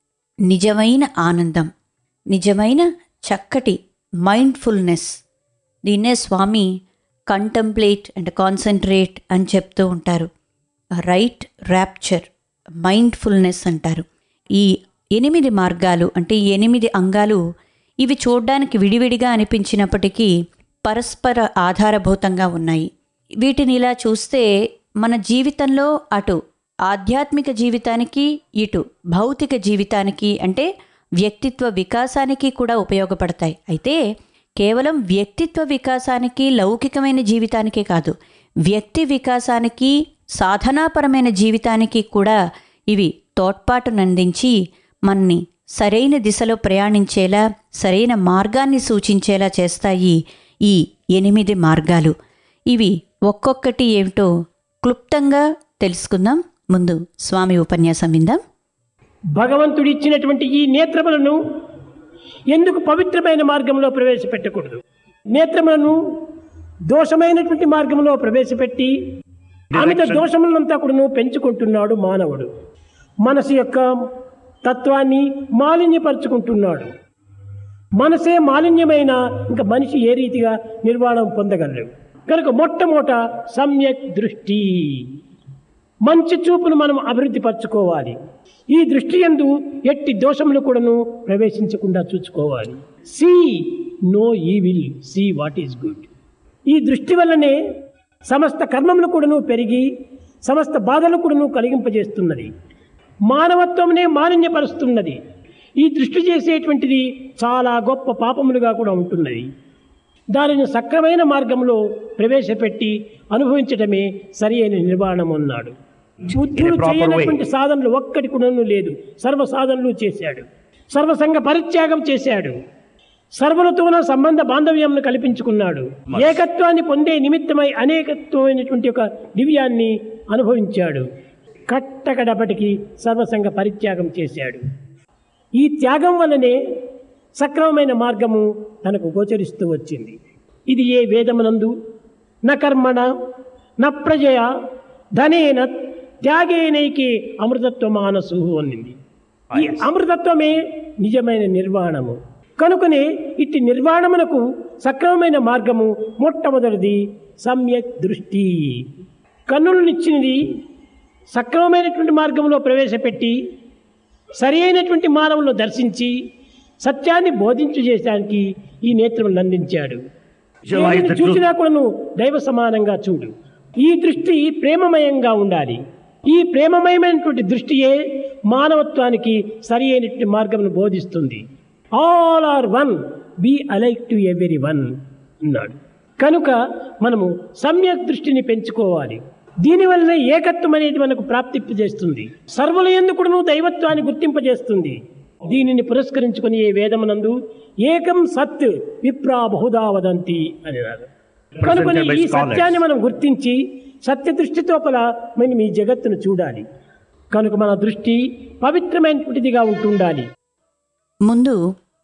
నిజమైన ఆనందం నిజమైన చక్కటి మైండ్ఫుల్నెస్ దీన్నే స్వామి కంటంప్లేట్ అండ్ కాన్సన్ట్రేట్ అని చెప్తూ ఉంటారు రైట్ ర్యాప్చర్ మైండ్ఫుల్నెస్ అంటారు ఈ ఎనిమిది మార్గాలు అంటే ఈ ఎనిమిది అంగాలు ఇవి చూడ్డానికి విడివిడిగా అనిపించినప్పటికీ పరస్పర ఆధారభూతంగా ఉన్నాయి వీటిని ఇలా చూస్తే మన జీవితంలో అటు ఆధ్యాత్మిక జీవితానికి ఇటు భౌతిక జీవితానికి అంటే వ్యక్తిత్వ వికాసానికి కూడా ఉపయోగపడతాయి అయితే కేవలం వ్యక్తిత్వ వికాసానికి లౌకికమైన జీవితానికే కాదు వ్యక్తి వికాసానికి సాధనాపరమైన జీవితానికి కూడా ఇవి తోడ్పాటునందించి మనని సరైన దిశలో ప్రయాణించేలా సరైన మార్గాన్ని సూచించేలా చేస్తాయి ఈ ఎనిమిది మార్గాలు ఇవి ఒక్కొక్కటి ఏమిటో క్లుప్తంగా తెలుసుకుందాం ముందు స్వామి ఉపన్యాసం విందాం భగవంతుడు ఇచ్చినటువంటి ఈ నేత్రములను ఎందుకు పవిత్రమైన మార్గంలో ప్రవేశపెట్టకూడదు నేత్రములను దోషమైనటువంటి మార్గంలో ప్రవేశపెట్టి అమిత దోషములంతా కూడా పెంచుకుంటున్నాడు మానవుడు మనసు యొక్క తత్వాన్ని మాలిన్యపరుచుకుంటున్నాడు మనసే మాలిన్యమైన ఇంకా మనిషి ఏ రీతిగా నిర్వాణం పొందగలడు కనుక మొట్టమొదట సమ్యక్ దృష్టి మంచి చూపును మనం అభివృద్ధి పరచుకోవాలి ఈ దృష్టి ఎందు ఎట్టి దోషములు కూడాను ప్రవేశించకుండా చూసుకోవాలి see no evil see what is good ఈ దృష్టి వల్లనే సమస్త కర్మములు కూడాను పెరిగి సమస్త బాధలు కూడాను కలిగింపజేస్తున్నది మానవత్వమునే మాలిన్యపరుస్తున్నది ఈ దృష్టి చేసేటువంటిది చాలా గొప్ప పాపములుగా కూడా ఉంటున్నది దానిని సక్రమైన మార్గంలో ప్రవేశపెట్టి అనుభవించడమే సరి అయిన నిర్వాణం అన్నాడు బుద్ధుడు proper way. చేయనటువంటి సాధనలు ఒక్కటి కూడా లేదు సర్వ సాధనలు చేశాడు సర్వసంగ పరిత్యాగం చేశాడు సర్వులతోన సంబంధ బాంధవ్యంను కల్పించుకున్నాడు ఏకత్వాన్ని పొందే నిమిత్తమై అనేకత్వమైనటువంటి ఒక దివ్యాన్ని అనుభవించాడు కట్టకడపటికి సర్వసంగ పరిత్యాగం చేశాడు ఈ త్యాగం వల్లనే సక్రమమైన మార్గము తనకు గోచరిస్తూ వచ్చింది ఇది ఏ వేదమునందు న కర్మణ న ప్రజయ ధనేన త్యాగేనైకే అమృతత్వ మానసు అనింది ఈ అమృతత్వమే నిజమైన నిర్వాణము కనుకనే ఇట్టి నిర్వాణమునకు సక్రమమైన మార్గము మొట్టమొదటిది సమ్యక్ దృష్టి కన్నులనిచ్చినది సక్రమమైనటువంటి మార్గంలో ప్రవేశపెట్టి సరి అయినటువంటి మానవులను దర్శించి సత్యాన్ని బోధించు చేసడానికి ఈ నేత్రములను అందించాడు Visualize ఏది the truth. చూసినా కూడా నువ్వు దైవ సమానంగా చూడు ఈ దృష్టి ప్రేమమయంగా ఉండాలి ఈ ప్రేమమయమైనటువంటి దృష్టియే మానవత్వానికి సరి అయినటువంటి మార్గమును బోధిస్తుంది all are one be alike to every one అన్నాడు కనుక మనము సమ్యక్ దృష్టిని పెంచుకోవాలి దీనివల్లనే ఏకత్వం అనేది మనకు ప్రాప్తింపజేస్తుంది సర్వుల ఎందుకును దైవత్వాన్ని గుర్తింపజేస్తుంది దీనిని పురస్కరించుకొని ఏ వేదమునందు ఏకం సత్ విప్రా బహుదా వదంతి అని అన్నారు కనుకొని Presented by ఈ scholars. సత్యాన్ని మనం గుర్తించి సత్య దృష్టితో పల మనం ఈ జగత్తును చూడాలి కనుక మన దృష్టి పవిత్రమైనటువంటిదిగా ఉంటుండాలి ముందు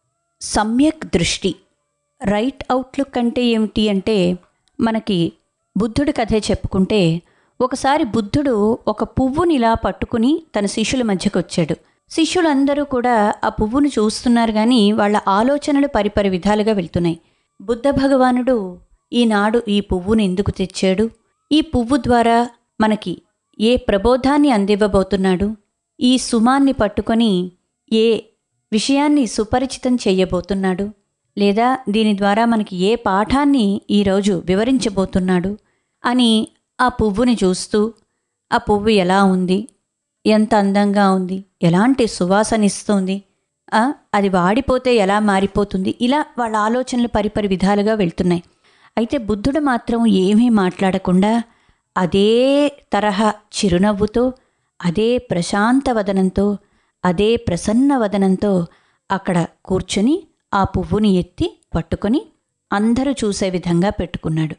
సమ్యక్ దృష్టి రైట్ అవుట్లుక్ అంటే ఏమిటి అంటే మనకి బుద్ధుడి కథే చెప్పుకుంటే ఒకసారి బుద్ధుడు ఒక పువ్వుని ఇలా పట్టుకుని తన శిష్యుల మధ్యకు వచ్చాడు శిష్యులందరూ కూడా ఆ పువ్వును చూస్తున్నారు కానీ వాళ్ళ ఆలోచనలు పరిపరి విధాలుగా వెళ్తున్నాయి బుద్ధ భగవానుడు ఈనాడు ఈ పువ్వును ఎందుకు తెచ్చాడు ఈ పువ్వు ద్వారా మనకి ఏ ప్రబోధాన్ని అందివ్వబోతున్నాడు ఈ సుమాన్ని పట్టుకొని ఏ విషయాన్ని సుపరిచితం చేయబోతున్నాడు లేదా దీని ద్వారా మనకి ఏ పాఠాన్ని ఈరోజు వివరించబోతున్నాడు అని ఆ పువ్వుని చూస్తూ ఆ పువ్వు ఎలా ఉంది ఎంత అందంగా ఉంది ఎలాంటి సువాసనిస్తుంది ఆ, అది వాడిపోతే ఎలా మారిపోతుంది ఇలా వాళ్ళ ఆలోచనలు పరిపరి విధాలుగా వెళ్తున్నాయి అయితే బుద్ధుడు మాత్రం ఏమీ మాట్లాడకుండా అదే తరహా చిరునవ్వుతో అదే ప్రశాంత వదనంతో అదే ప్రసన్న వదనంతో అక్కడ కూర్చొని ఆ పువ్వుని ఎత్తి పట్టుకొని అందరూ చూసే విధంగా పెట్టుకున్నాడు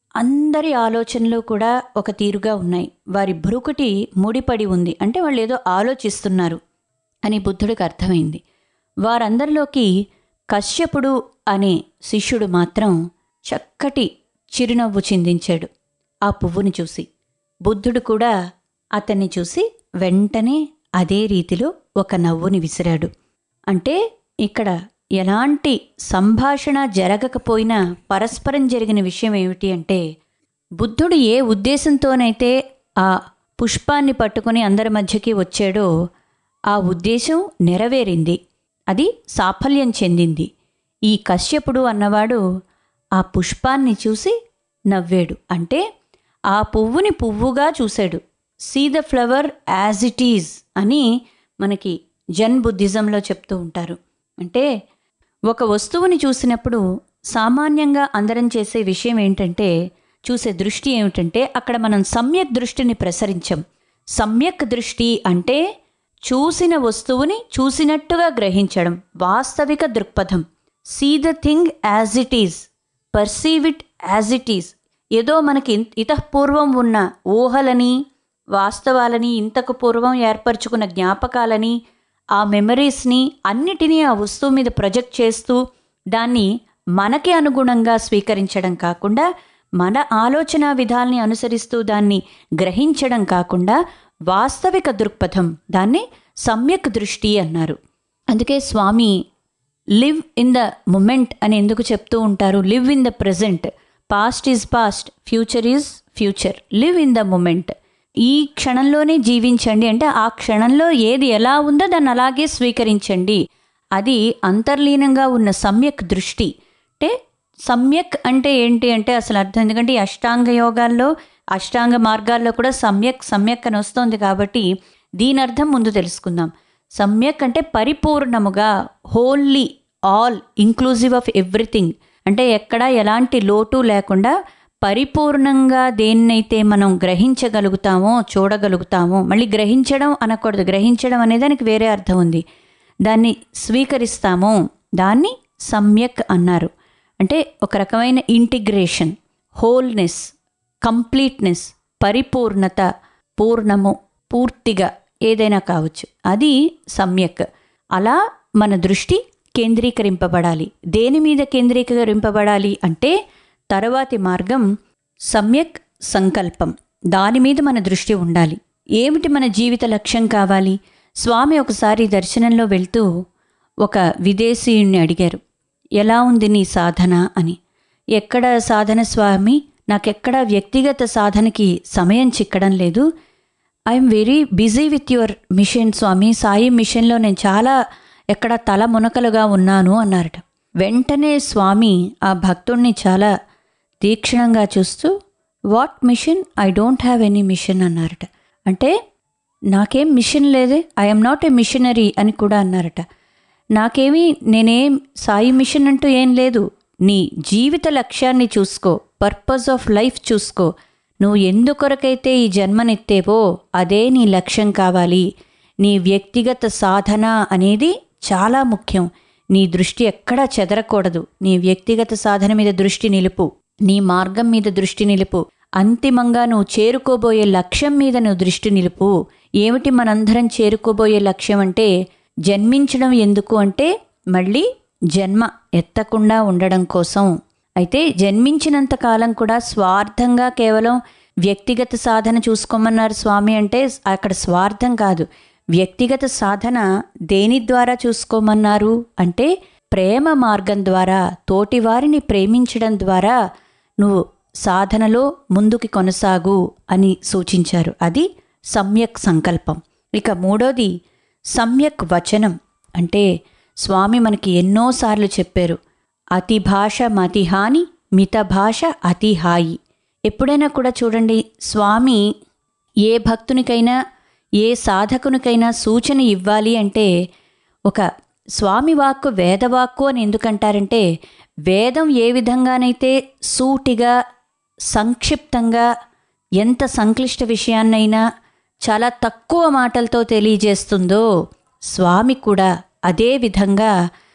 అందరి ఆలోచనలు కూడా ఒక తీరుగా ఉన్నాయి వారి భ్రుకుటి ముడిపడి ఉంది అంటే వాళ్ళు ఏదో ఆలోచిస్తున్నారు అని బుద్ధుడికి అర్థమైంది వారందరిలోకి కశ్యపుడు అనే శిష్యుడు మాత్రం చక్కటి చిరునవ్వు చిందించాడు ఆ పువ్వుని చూసి బుద్ధుడు కూడా అతన్ని చూసి వెంటనే అదే రీతిలో ఒక నవ్వుని విసిరాడు అంటే ఇక్కడ ఎలాంటి సంభాషణ జరగకపోయినా పరస్పరం జరిగిన విషయం ఏమిటి అంటే బుద్ధుడు ఏ ఉద్దేశంతోనైతే ఆ పుష్పాన్ని పట్టుకొని అందరి మధ్యకి వచ్చాడో ఆ ఉద్దేశం నెరవేరింది అది సాఫల్యం చెందింది ఈ కశ్యపుడు అన్నవాడు ఆ పుష్పాన్ని చూసి నవ్వాడు అంటే ఆ పువ్వుని పువ్వుగా చూశాడు see the flower as it is అని మనకి జన్ బుద్ధిజంలో చెప్తూ ఉంటారు అంటే ఒక వస్తువుని చూసినప్పుడు సామాన్యంగా అందరం చేసే విషయం ఏంటంటే చూసే దృష్టి ఏమిటంటే అక్కడ మనం సమ్యక్ దృష్టిని ప్రసరించం సమ్యక్ దృష్టి అంటే చూసిన వస్తువుని చూసినట్టుగా గ్రహించడం వాస్తవిక దృక్పథం see the thing as it is perceive it as it is ఏదో మనకి ఇన్- ఇతఃపూర్వం ఉన్న ఊహలని వాస్తవాలని ఇంతకు పూర్వం ఏర్పరచుకున్న జ్ఞాపకాలని ఆ మెమరీస్ని అన్నిటినీ ఆ వస్తువు మీద ప్రొజెక్ట్ చేస్తూ దాన్ని మనకి అనుగుణంగా స్వీకరించడం కాకుండా మన ఆలోచన విధాల్ని అనుసరిస్తూ దాన్ని గ్రహించడం కాకుండా వాస్తవిక దృక్పథం దాన్ని సమ్యక్ దృష్టి అన్నారు అందుకే Swami live in the moment అని ఎందుకు చెప్తూ ఉంటారు live in the present past is past future is future live in the moment ఈ క్షణంలోనే జీవించండి అంటే ఆ క్షణంలో ఏది ఎలా ఉందో దాన్ని అలాగే స్వీకరించండి అది అంతర్లీనంగా ఉన్న సమ్యక్ దృష్టి అంటే సమ్యక్ అంటే ఏంటి అంటే అసలు అర్థం ఎందుకంటే ఈ అష్టాంగ యోగాల్లో అష్టాంగ మార్గాల్లో కూడా సమ్యక్ సమ్యక్ అని వస్తుంది కాబట్టి దీని అర్థం ముందు తెలుసుకుందాం సమ్యక్ అంటే పరిపూర్ణముగా wholly all inclusive of everything అంటే ఎక్కడ ఎలాంటి లోటు లేకుండా పరిపూర్ణంగా దేన్నైతే మనం గ్రహించగలుగుతామో చూడగలుగుతామో మళ్ళీ గ్రహించడం అనకూడదు గ్రహించడం అనే దానికి వేరే అర్థం ఉంది దాన్ని స్వీకరిస్తామో దాన్ని సమ్యక్ అన్నారు అంటే ఒక రకమైన ఇంటిగ్రేషన్ హోల్నెస్ కంప్లీట్నెస్ పరిపూర్ణత పూర్ణము పూర్తిగా ఏదైనా కావచ్చు అది సమ్యక్ అలా మన దృష్టి కేంద్రీకరింపబడాలి దేని మీద కేంద్రీకరింపబడాలి అంటే తర్వాతి మార్గం సమ్యక్ సంకల్పం దాని మీద మన దృష్టి ఉండాలి ఏమిటి మన జీవిత లక్ష్యం కావాలి స్వామి ఒకసారి దర్శనంలో వెళ్తూ ఒక విదేశీయుణ్ణి అడిగారు ఎలా ఉంది నీ సాధన అని ఎక్కడ సాధన స్వామి నాకెక్కడ వ్యక్తిగత సాధనకి సమయం చిక్కడం లేదు I'm very busy with your mission Swami Sai మిషన్లో నేను చాలా ఎక్కడ తల మునకలుగా ఉన్నాను అన్నారట వెంటనే స్వామి ఆ భక్తుణ్ణి చాలా తీక్షణంగా చూస్తూ what mission I don't have any mission అన్నారట అంటే నాకేం మిషన్ లేదే ఐఎమ్ నాట్ ఏ మిషనరీ అని కూడా అన్నారట నాకేమీ నేనేం సాయి మిషన్ అంటూ ఏం లేదు నీ జీవిత లక్ష్యాన్ని చూసుకో పర్పస్ ఆఫ్ లైఫ్ చూసుకో నువ్వు ఎందుకొరకైతే ఈ జన్మనెత్తేవో అదే నీ లక్ష్యం కావాలి నీ వ్యక్తిగత సాధన అనేది చాలా ముఖ్యం నీ దృష్టి ఎక్కడా చెదరకూడదు నీ వ్యక్తిగత సాధన మీద దృష్టి నిలుపు నీ మార్గం మీద దృష్టి నిలుపు అంతిమంగా నువ్వు చేరుకోబోయే లక్ష్యం మీద నువ్వు దృష్టి నిలుపు ఏమిటి మనందరం చేరుకోబోయే లక్ష్యం అంటే జన్మించడం ఎందుకు అంటే మళ్ళీ జన్మ ఎత్తకుండా ఉండడం కోసం అయితే జన్మించినంత కాలం కూడా స్వార్థంగా కేవలం వ్యక్తిగత సాధన చూసుకోమన్నారు స్వామి అంటే అక్కడ స్వార్థం కాదు వ్యక్తిగత సాధన దేని ద్వారా చూసుకోమన్నారు అంటే ప్రేమ మార్గం ద్వారా తోటివారిని ప్రేమించడం ద్వారా నువ్వు సాధనలో ముందుకి కొనసాగు అని సూచించారు అది సమ్యక్ సంకల్పం ఇక మూడోది సమ్యక్ వచనం అంటే స్వామి మనకి ఎన్నోసార్లు చెప్పారు అతి భాష మతిహాని మిత భాష అతి హాయి ఎప్పుడైనా కూడా చూడండి స్వామి ఏ భక్తునికైనా ఏ సాధకునికైనా సూచన ఇవ్వాలి అంటే ఒక స్వామి వాక్కు వేదవాక్కు అని ఎందుకంటారంటే వేదం ఏ విధంగానైతే సూటిగా సంక్షిప్తంగా ఎంత సంక్లిష్ట విషయాన్నైనా చాలా తక్కువ మాటలతో తెలియజేస్తుందో స్వామి కూడా అదే విధంగా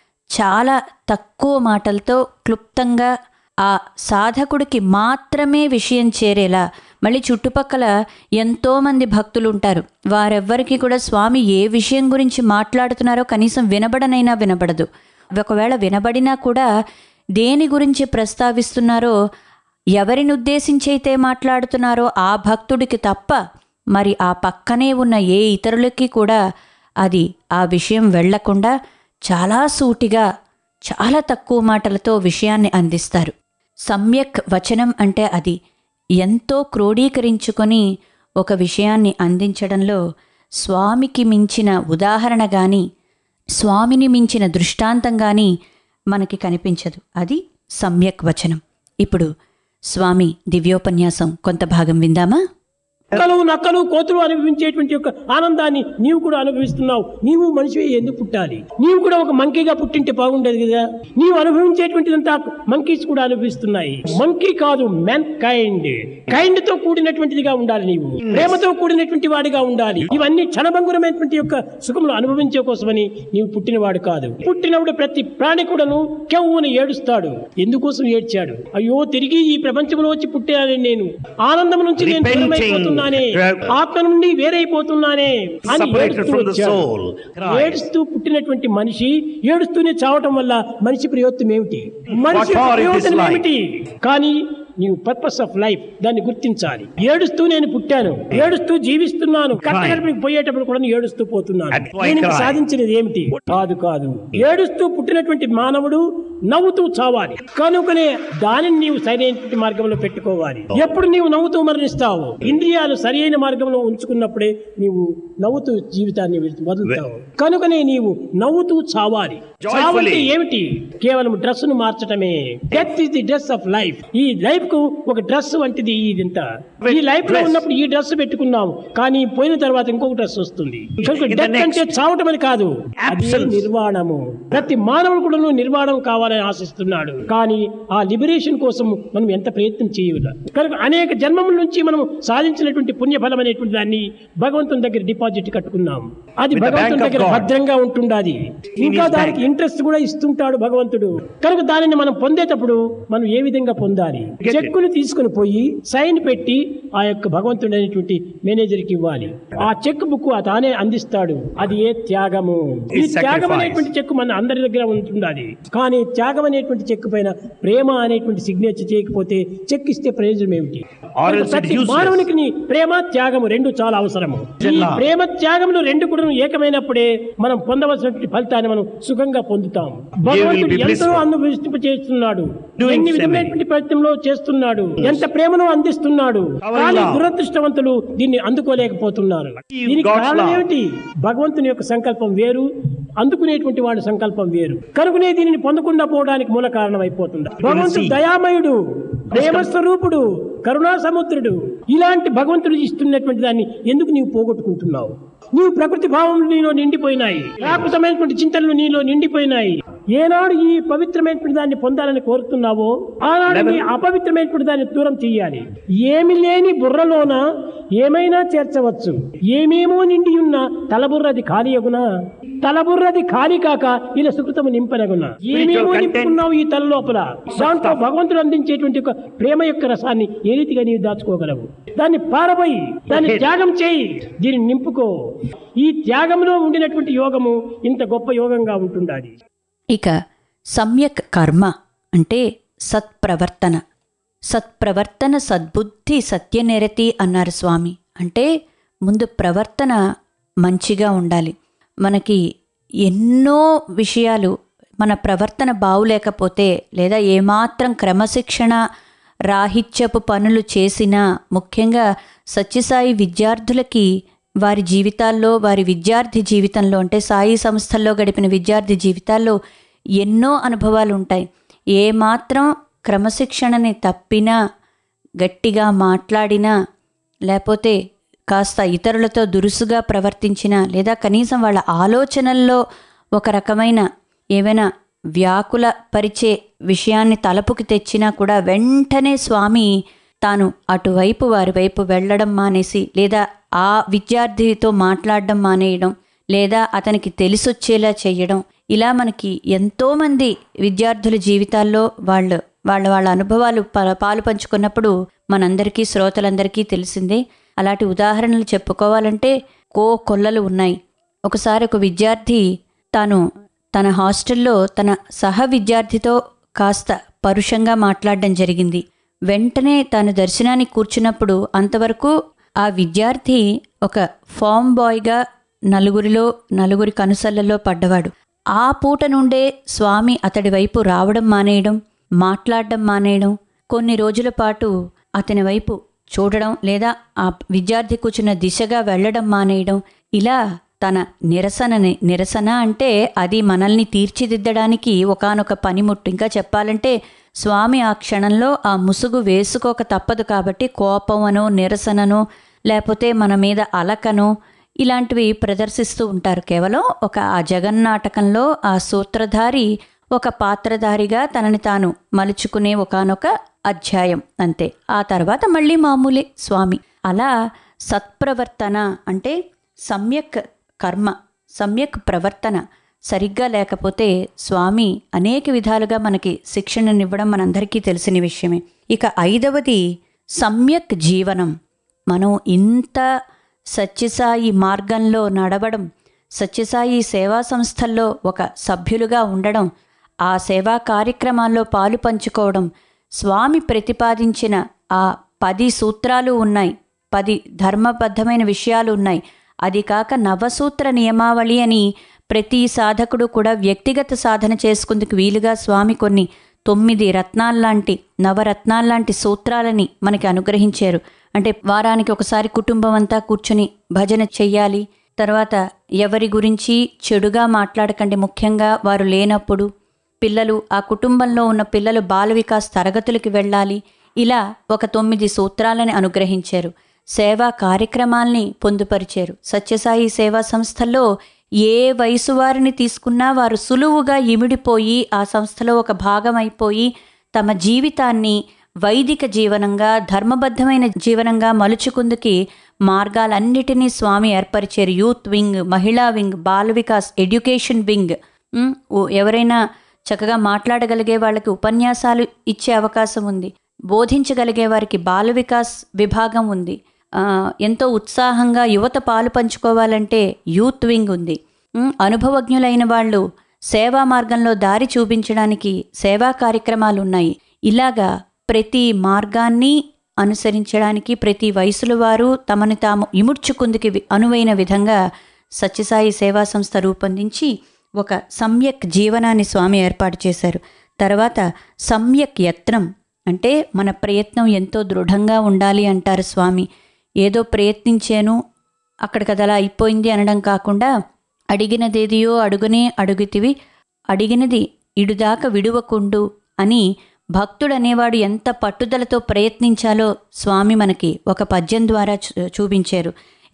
చాలా తక్కువ మాటలతో క్లుప్తంగా ఆ సాధకుడికి మాత్రమే విషయం చేరేలా మళ్ళీ చుట్టుపక్కల ఎంతోమంది భక్తులు ఉంటారు వారెవ్వరికీ కూడా స్వామి ఏ విషయం గురించి మాట్లాడుతున్నారో కనీసం వినబడనైనా వినబడదు ఒకవేళ వినబడినా కూడా దేని గురించి ప్రస్తావిస్తున్నారో ఎవరిని ఉద్దేశించి అయితే మాట్లాడుతున్నారో ఆ భక్తుడికి తప్ప మరి ఆ పక్కనే ఉన్న ఏ ఇతరులకి కూడా అది ఆ విషయం వెళ్లకుండా చాలా సూటిగా చాలా తక్కువ మాటలతో విషయాన్ని అందిస్తారు సమ్యక్ వచనం అంటే అది ఎంతో క్రోడీకరించుకొని ఒక విషయాన్ని అందించడంలో స్వామికి మించిన ఉదాహరణ గాని స్వామిని మించిన దృష్టాంతం గాని మనకి కనిపించదు అది సమ్యక్ వచనం ఇప్పుడు స్వామి దివ్యోపన్యాసం కొంత భాగం విందామా నక్కలు నక్కలు కోతులు అనుభవించేటువంటి యొక్క ఆనందాన్ని నీవు కూడా అనుభవిస్తున్నావు నీవు మనిషి ఎందుకు పుట్టాలి నీవు కూడా ఒక మంకీగా పుట్టింటే బాగుండేది కదా నీవు అనుభవించేటువంటిదంతా మంకీస్ కూడా అనుభవిస్తున్నాయి మంకీ కాదు మెన్ కైండ్ కైండ్ తో కూడినటువంటిదిగా ఉండాలి నీవు ప్రేమతో కూడినటువంటి వాడిగా ఉండాలి ఇవన్నీ క్షణభంగురమైనటువంటి యొక్క సుఖములు అనుభవించే కోసమని నీవు పుట్టినవాడు కాదు పుట్టినప్పుడు ప్రతి ప్రాణి కూడాను కెవ్వుని ఏడుస్తాడు ఎందుకోసం ఏడ్చాడు అయ్యో తిరిగి ఈ ప్రపంచంలో వచ్చి పుట్టానని నేను ఆనందం నుంచి నేను Repenting. దూరమైపోతున్నానే ఆత్మ నుండి వేరైపోతున్నానే అని Separated ఏడుస్తూ from the వచ్చాడు. soul. Cry. ఏడుస్తూ పుట్టినటువంటి మనిషి ఏడుస్తూనే చావటం వల్ల మనిషి ప్రయోత్తం ఏమిటి మనిషి for is this ప్రయోజనం life? ఏమిటి కానీ నీవు పర్పస్ ఆఫ్ లైఫ్ దాన్ని గుర్తించాలి ఏడుస్తూ నేను పుట్టాను ఏడుస్తూ జీవిస్తున్నాను కట్టగడపడికి పోయేటప్పుడు కూడా నేను ఏడుస్తూ పోతున్నాను That's why నేను cry. సాధించినది ఏమిటి కాదు కాదు ఏడుస్తూ పుట్టినటువంటి మానవుడు నవ్వుతూ చావాలి కనుకనే దానిని నీవు సరైనటువంటి మార్గంలో పెట్టుకోవాలి ఎప్పుడు నీవు నవ్వుతూ మరణిస్తావు ఇంద్రియాలు సరైన మార్గంలో ఉంచుకున్నప్పుడే నీవు నవ్వుతూ జీవితాన్ని విడిచి వదులుతావు కనుకనే నీవు నవ్వుతూ చావాలి Joyfully. చావంటే ఏమిటి కేవలం డ్రెస్ ను మార్చటమే death is the dress of life ఈ లైఫ్ కు ఒక డ్రెస్ వంటిది ఇదంతా ఈ లైఫ్ లో Dress. ఉన్నప్పుడు ఈ డ్రెస్ పెట్టుకున్నాం కానీ పోయిన తర్వాత ఇంకొక డ్రెస్ వస్తుంది కనుక In the డెత్ next- అంటే చావటం అని కాదు అది Absence. నిర్వాణము ప్రతి మానవుడు కూడా నిర్వాణం కావాలని ఆశిస్తున్నాడు కానీ ఆ లిబరేషన్ కోసం మనం ఎంత ప్రయత్నం చేయాలి కనుక అనేక జన్మముల నుంచి మనం సాధించినటువంటి పుణ్యఫలం అనేటువంటి దాన్ని భగవంతుని దగ్గర డిపాజిట్ కట్టుకున్నాం అది With the భగవంతుని bank of దగ్గర God. భద్రంగా ఉంటుండాది ఇంకా his దానికి bank. ఇంట్రెస్ట్ కూడా ఇస్తుంటాడు భగవంతుడు కనుక దానిని మనం పొందేటప్పుడు మనం ఏ విధంగా పొందాలి Get it. చెక్కును తీసుకుని పోయి సైన్ పెట్టి ఆ యొక్క భగవంతుడు అనేటువంటి మేనేజర్ కి ఇవ్వాలి ఆ చెక్ బుక్ తానే అందిస్తాడు అది ఏ త్యాగము ఈ It's త్యాగం sacrifice. అనేటువంటి చెక్ మన అందరి దగ్గర ఉంటుండాలి కానీ త్యాగం అనేటువంటి చెక్ పైన ప్రేమ అనేటువంటి సిగ్నేచర్ చేయకపోతే చెక్ ఇస్తే ప్రయోజనం ఏమిటి Or కనుక else it ప్రతి useless. మానవునికి నీ ప్రేమ త్యాగము రెండు చాలా అవసరము ఈ Jalla. ప్రేమ త్యాగములు రెండు కూడా ఏకమైనప్పుడే మనం పొందవలసినటువంటి ఫలితాన్ని మనం సుఖంగా పొందుతాం భగవంతుడు be ఎంతో blissful. అనుభవింప చేస్తున్నాడు Doing ఎన్ని so విధమైనటువంటి ప్రయత్నంలో చేస్తున్నాడు ఎంత ప్రేమను అందిస్తున్నాడు Our కానీ love. దురదృష్టవంతులు దీన్ని అందుకోలేకపోతున్నారు Give దీనికి God's కారణం love. ఏమిటి భగవంతుని యొక్క సంకల్పం వేరు అందుకునేటువంటి వాడి సంకల్పం వేరు కనుకనే దీనిని పొందకుండా పోవడానికి మూల కారణం అయిపోతుంది భగవంతుడు see. దయామయుడు ప్రేమ స్వరూపుడు కరుణా సముద్రుడు ఇలాంటి భగవంతుడు ఇస్తున్నటువంటి దాన్ని ఎందుకు నీవు పోగొట్టుకుంటున్నావు నీవు ప్రకృతి భావం నీలో నిండిపోయినాయి ప్రాకృతమైనటువంటి చింతనలు నీలో నిండిపోయినాయి ఏనాడు ఈ పవిత్రమైనటువంటి దాన్ని పొందాలని కోరుతున్నావో ఆనాడు నీ అపవిత్రమైనటువంటి దాన్ని దూరం చెయ్యాలి ఏమి లేని బుర్రలోన ఏమైనా చేర్చవచ్చు ఏమేమో నిండి ఉన్న తలబుర్రది ఖాళీ అగునా తలబుర్రది ఖాళీ కాక ఇలా సుకృతము నింపనగునా ఏమేమో content. నింపుకున్నావు ఈ తల లోపల దాంట్లో భగవంతుడు అందించేటువంటి ఒక ప్రేమ యొక్క రసాన్ని ఏ రీతిగా నీవు దాచుకోగలవు దాన్ని పారబోయి దాన్ని త్యాగం చేయి దీన్ని నింపుకో ఈ త్యాగంలో ఉండినటువంటి యోగము ఇంత గొప్ప యోగంగా ఉంటుండాలి ఇక సమ్యక్ కర్మ అంటే సత్ప్రవర్తన సత్ప్రవర్తన సద్బుద్ధి సత్యనిరతి అన్నారు స్వామి అంటే ముందు ప్రవర్తన మంచిగా ఉండాలి మనకి ఎన్నో విషయాలు మన ప్రవర్తన బావులేకపోతే లేదా ఏమాత్రం క్రమశిక్షణ రాహిత్యపు పనులు చేసినా ముఖ్యంగా సత్యసాయి విద్యార్థులకి వారి జీవితాల్లో వారి విద్యార్థి జీవితంలో అంటే సాయి సంస్థల్లో గడిపిన విద్యార్థి జీవితాల్లో ఎన్నో అనుభవాలు ఉంటాయి ఏమాత్రం క్రమశిక్షణని తప్పినా గట్టిగా మాట్లాడినా లేకపోతే కాస్త ఇతరులతో దురుసుగా ప్రవర్తించినా లేదా కనీసం వాళ్ళ ఆలోచనల్లో ఒక రకమైన ఏవైనా వ్యాకుల పరిచే విషయాన్ని తలపుకి తెచ్చినా కూడా వెంటనే స్వామి తాను అటువైపు వారి వైపు వెళ్ళడం మానేసి లేదా ఆ విద్యార్థితో మాట్లాడడం మానేయడం లేదా అతనికి తెలిసొచ్చేలా చేయడం ఇలా మనకి ఎంతోమంది విద్యార్థుల జీవితాల్లో వాళ్ళు వాళ్ళ వాళ్ళ అనుభవాలు ప- పాలు పంచుకున్నప్పుడు మనందరికీ శ్రోతలందరికీ తెలిసిందే అలాంటి ఉదాహరణలు చెప్పుకోవాలంటే కో కొల్లలు ఉన్నాయి ఒకసారి ఒక విద్యార్థి తాను తన హాస్టల్లో తన సహ విద్యార్థితో కాస్త పరుషంగా మాట్లాడడం జరిగింది వెంటనే తాను దర్శనానికి కూర్చున్నప్పుడు అంతవరకు ఆ విద్యార్థి ఒక ఫామ్ బాయ్గా నలుగురిలో నలుగురి కనుసల్లలో పడ్డవాడు ఆ పూట నుండే స్వామి అతడి వైపు రావడం మానేయడం మాట్లాడడం మానేయడం కొన్ని రోజుల పాటు అతని వైపు చూడడం లేదా ఆ విద్యార్థి కూర్చున్న దిశగా వెళ్ళడం మానేయడం ఇలా తన నిరసనని నిరసన అంటే అది మనల్ని తీర్చిదిద్దడానికి ఒకానొక పనిముట్టు ఇంకా చెప్పాలంటే స్వామి ఆ క్షణంలో ఆ ముసుగు వేసుకోక తప్పదు కాబట్టి కోపమనో నిరసననో లేకపోతే మన మీద అలకనో ఇలాంటివి ప్రదర్శిస్తూ ఉంటారు కేవలం ఒక ఆ జగన్నాటకంలో ఆ సూత్రధారి ఒక పాత్రధారిగా తనని తాను మలుచుకునే ఒకానొక అధ్యాయం అంతే ఆ తర్వాత మళ్ళీ మామూలే స్వామి అలా సత్ప్రవర్తన అంటే సమ్యక్ కర్మ సమ్యక్ ప్రవర్తన సరిగ్గా లేకపోతే స్వామి అనేక విధాలుగా మనకి శిక్షణనివ్వడం మనందరికీ తెలిసిన విషయమే ఇక ఐదవది సమ్యక్ జీవనం మనం ఇంత సత్యసాయి మార్గంలో నడవడం సత్యసాయి సేవా సంస్థల్లో ఒక సభ్యులుగా ఉండడం ఆ సేవా కార్యక్రమాల్లో పాలు పంచుకోవడం స్వామి ప్రతిపాదించిన ఆ పది సూత్రాలు ఉన్నాయి పది ధర్మబద్ధమైన విషయాలు ఉన్నాయి అది కాక నవసూత్ర నియమావళి అని ప్రతి సాధకుడు కూడా వ్యక్తిగత సాధన చేసుకుందుకు వీలుగా స్వామి కొన్ని తొమ్మిది రత్నాల్లాంటి నవరత్నాల్లాంటి సూత్రాలని మనకి అనుగ్రహించారు అంటే వారానికి ఒకసారి కుటుంబం అంతా కూర్చుని భజన చెయ్యాలి తర్వాత ఎవరి గురించి చెడుగా మాట్లాడకండి ముఖ్యంగా వారు లేనప్పుడు పిల్లలు ఆ కుటుంబంలో ఉన్న పిల్లలు బాల వికాస్ తరగతులకి వెళ్ళాలి ఇలా ఒక తొమ్మిది సూత్రాలని అనుగ్రహించారు సేవా కార్యక్రమాల్ని పొందుపరిచారు సత్యసాయి సేవా సంస్థల్లో ఏ వయసు వారిని తీసుకున్నా వారు సులువుగా ఇమిడిపోయి ఆ సంస్థలో ఒక భాగం అయిపోయి తమ జీవితాన్ని వైదిక జీవనంగా ధర్మబద్ధమైన జీవనంగా మలుచుకుందుకి మార్గాలన్నిటినీ స్వామి ఏర్పరిచారు యూత్ వింగ్ మహిళా wing Bala Vikas education wing um, ఓ- ఎవరైనా చక్కగా మాట్లాడగలిగే వాళ్ళకి ఉపన్యాసాలు ఇచ్చే అవకాశం ఉంది బోధించగలిగే వారికి బాల వికాస్ విభాగం ఉంది ఆ, ఎంతో ఉత్సాహంగా యువత పాలు పంచుకోవాలంటే యూత్ వింగ్ ఉంది ఉమ్, అనుభవజ్ఞులైన వాళ్ళు సేవా మార్గంలో దారి చూపించడానికి సేవా కార్యక్రమాలు ఉన్నాయి ఇలాగా ప్రతి మార్గాన్ని అనుసరించడానికి ప్రతి వయసుల వారు తమని తాము ఇముడ్చుకుందుకి వి- అనువైన విధంగా సత్యసాయి సేవా సంస్థ రూపొందించి ఒక సమ్యక్ జీవనాన్ని స్వామి ఏర్పాటు చేశారు తర్వాత సమ్యక్ యత్నం అంటే మన ప్రయత్నం ఎంతో దృఢంగా ఉండాలి అంటారు స్వామి ఏదో ప్రయత్నించాను అక్కడికి అది అలా అయిపోయింది అనడం కాకుండా అడిగినదేదియో అడుగునే అడుగుతివి అడిగినది ఇడుదాకా విడువకుండు అని భక్తుడు అనేవాడు ఎంత పట్టుదలతో ప్రయత్నించాలో స్వామి మనకి ఒక పద్యం ద్వారా చూ- చూపించారు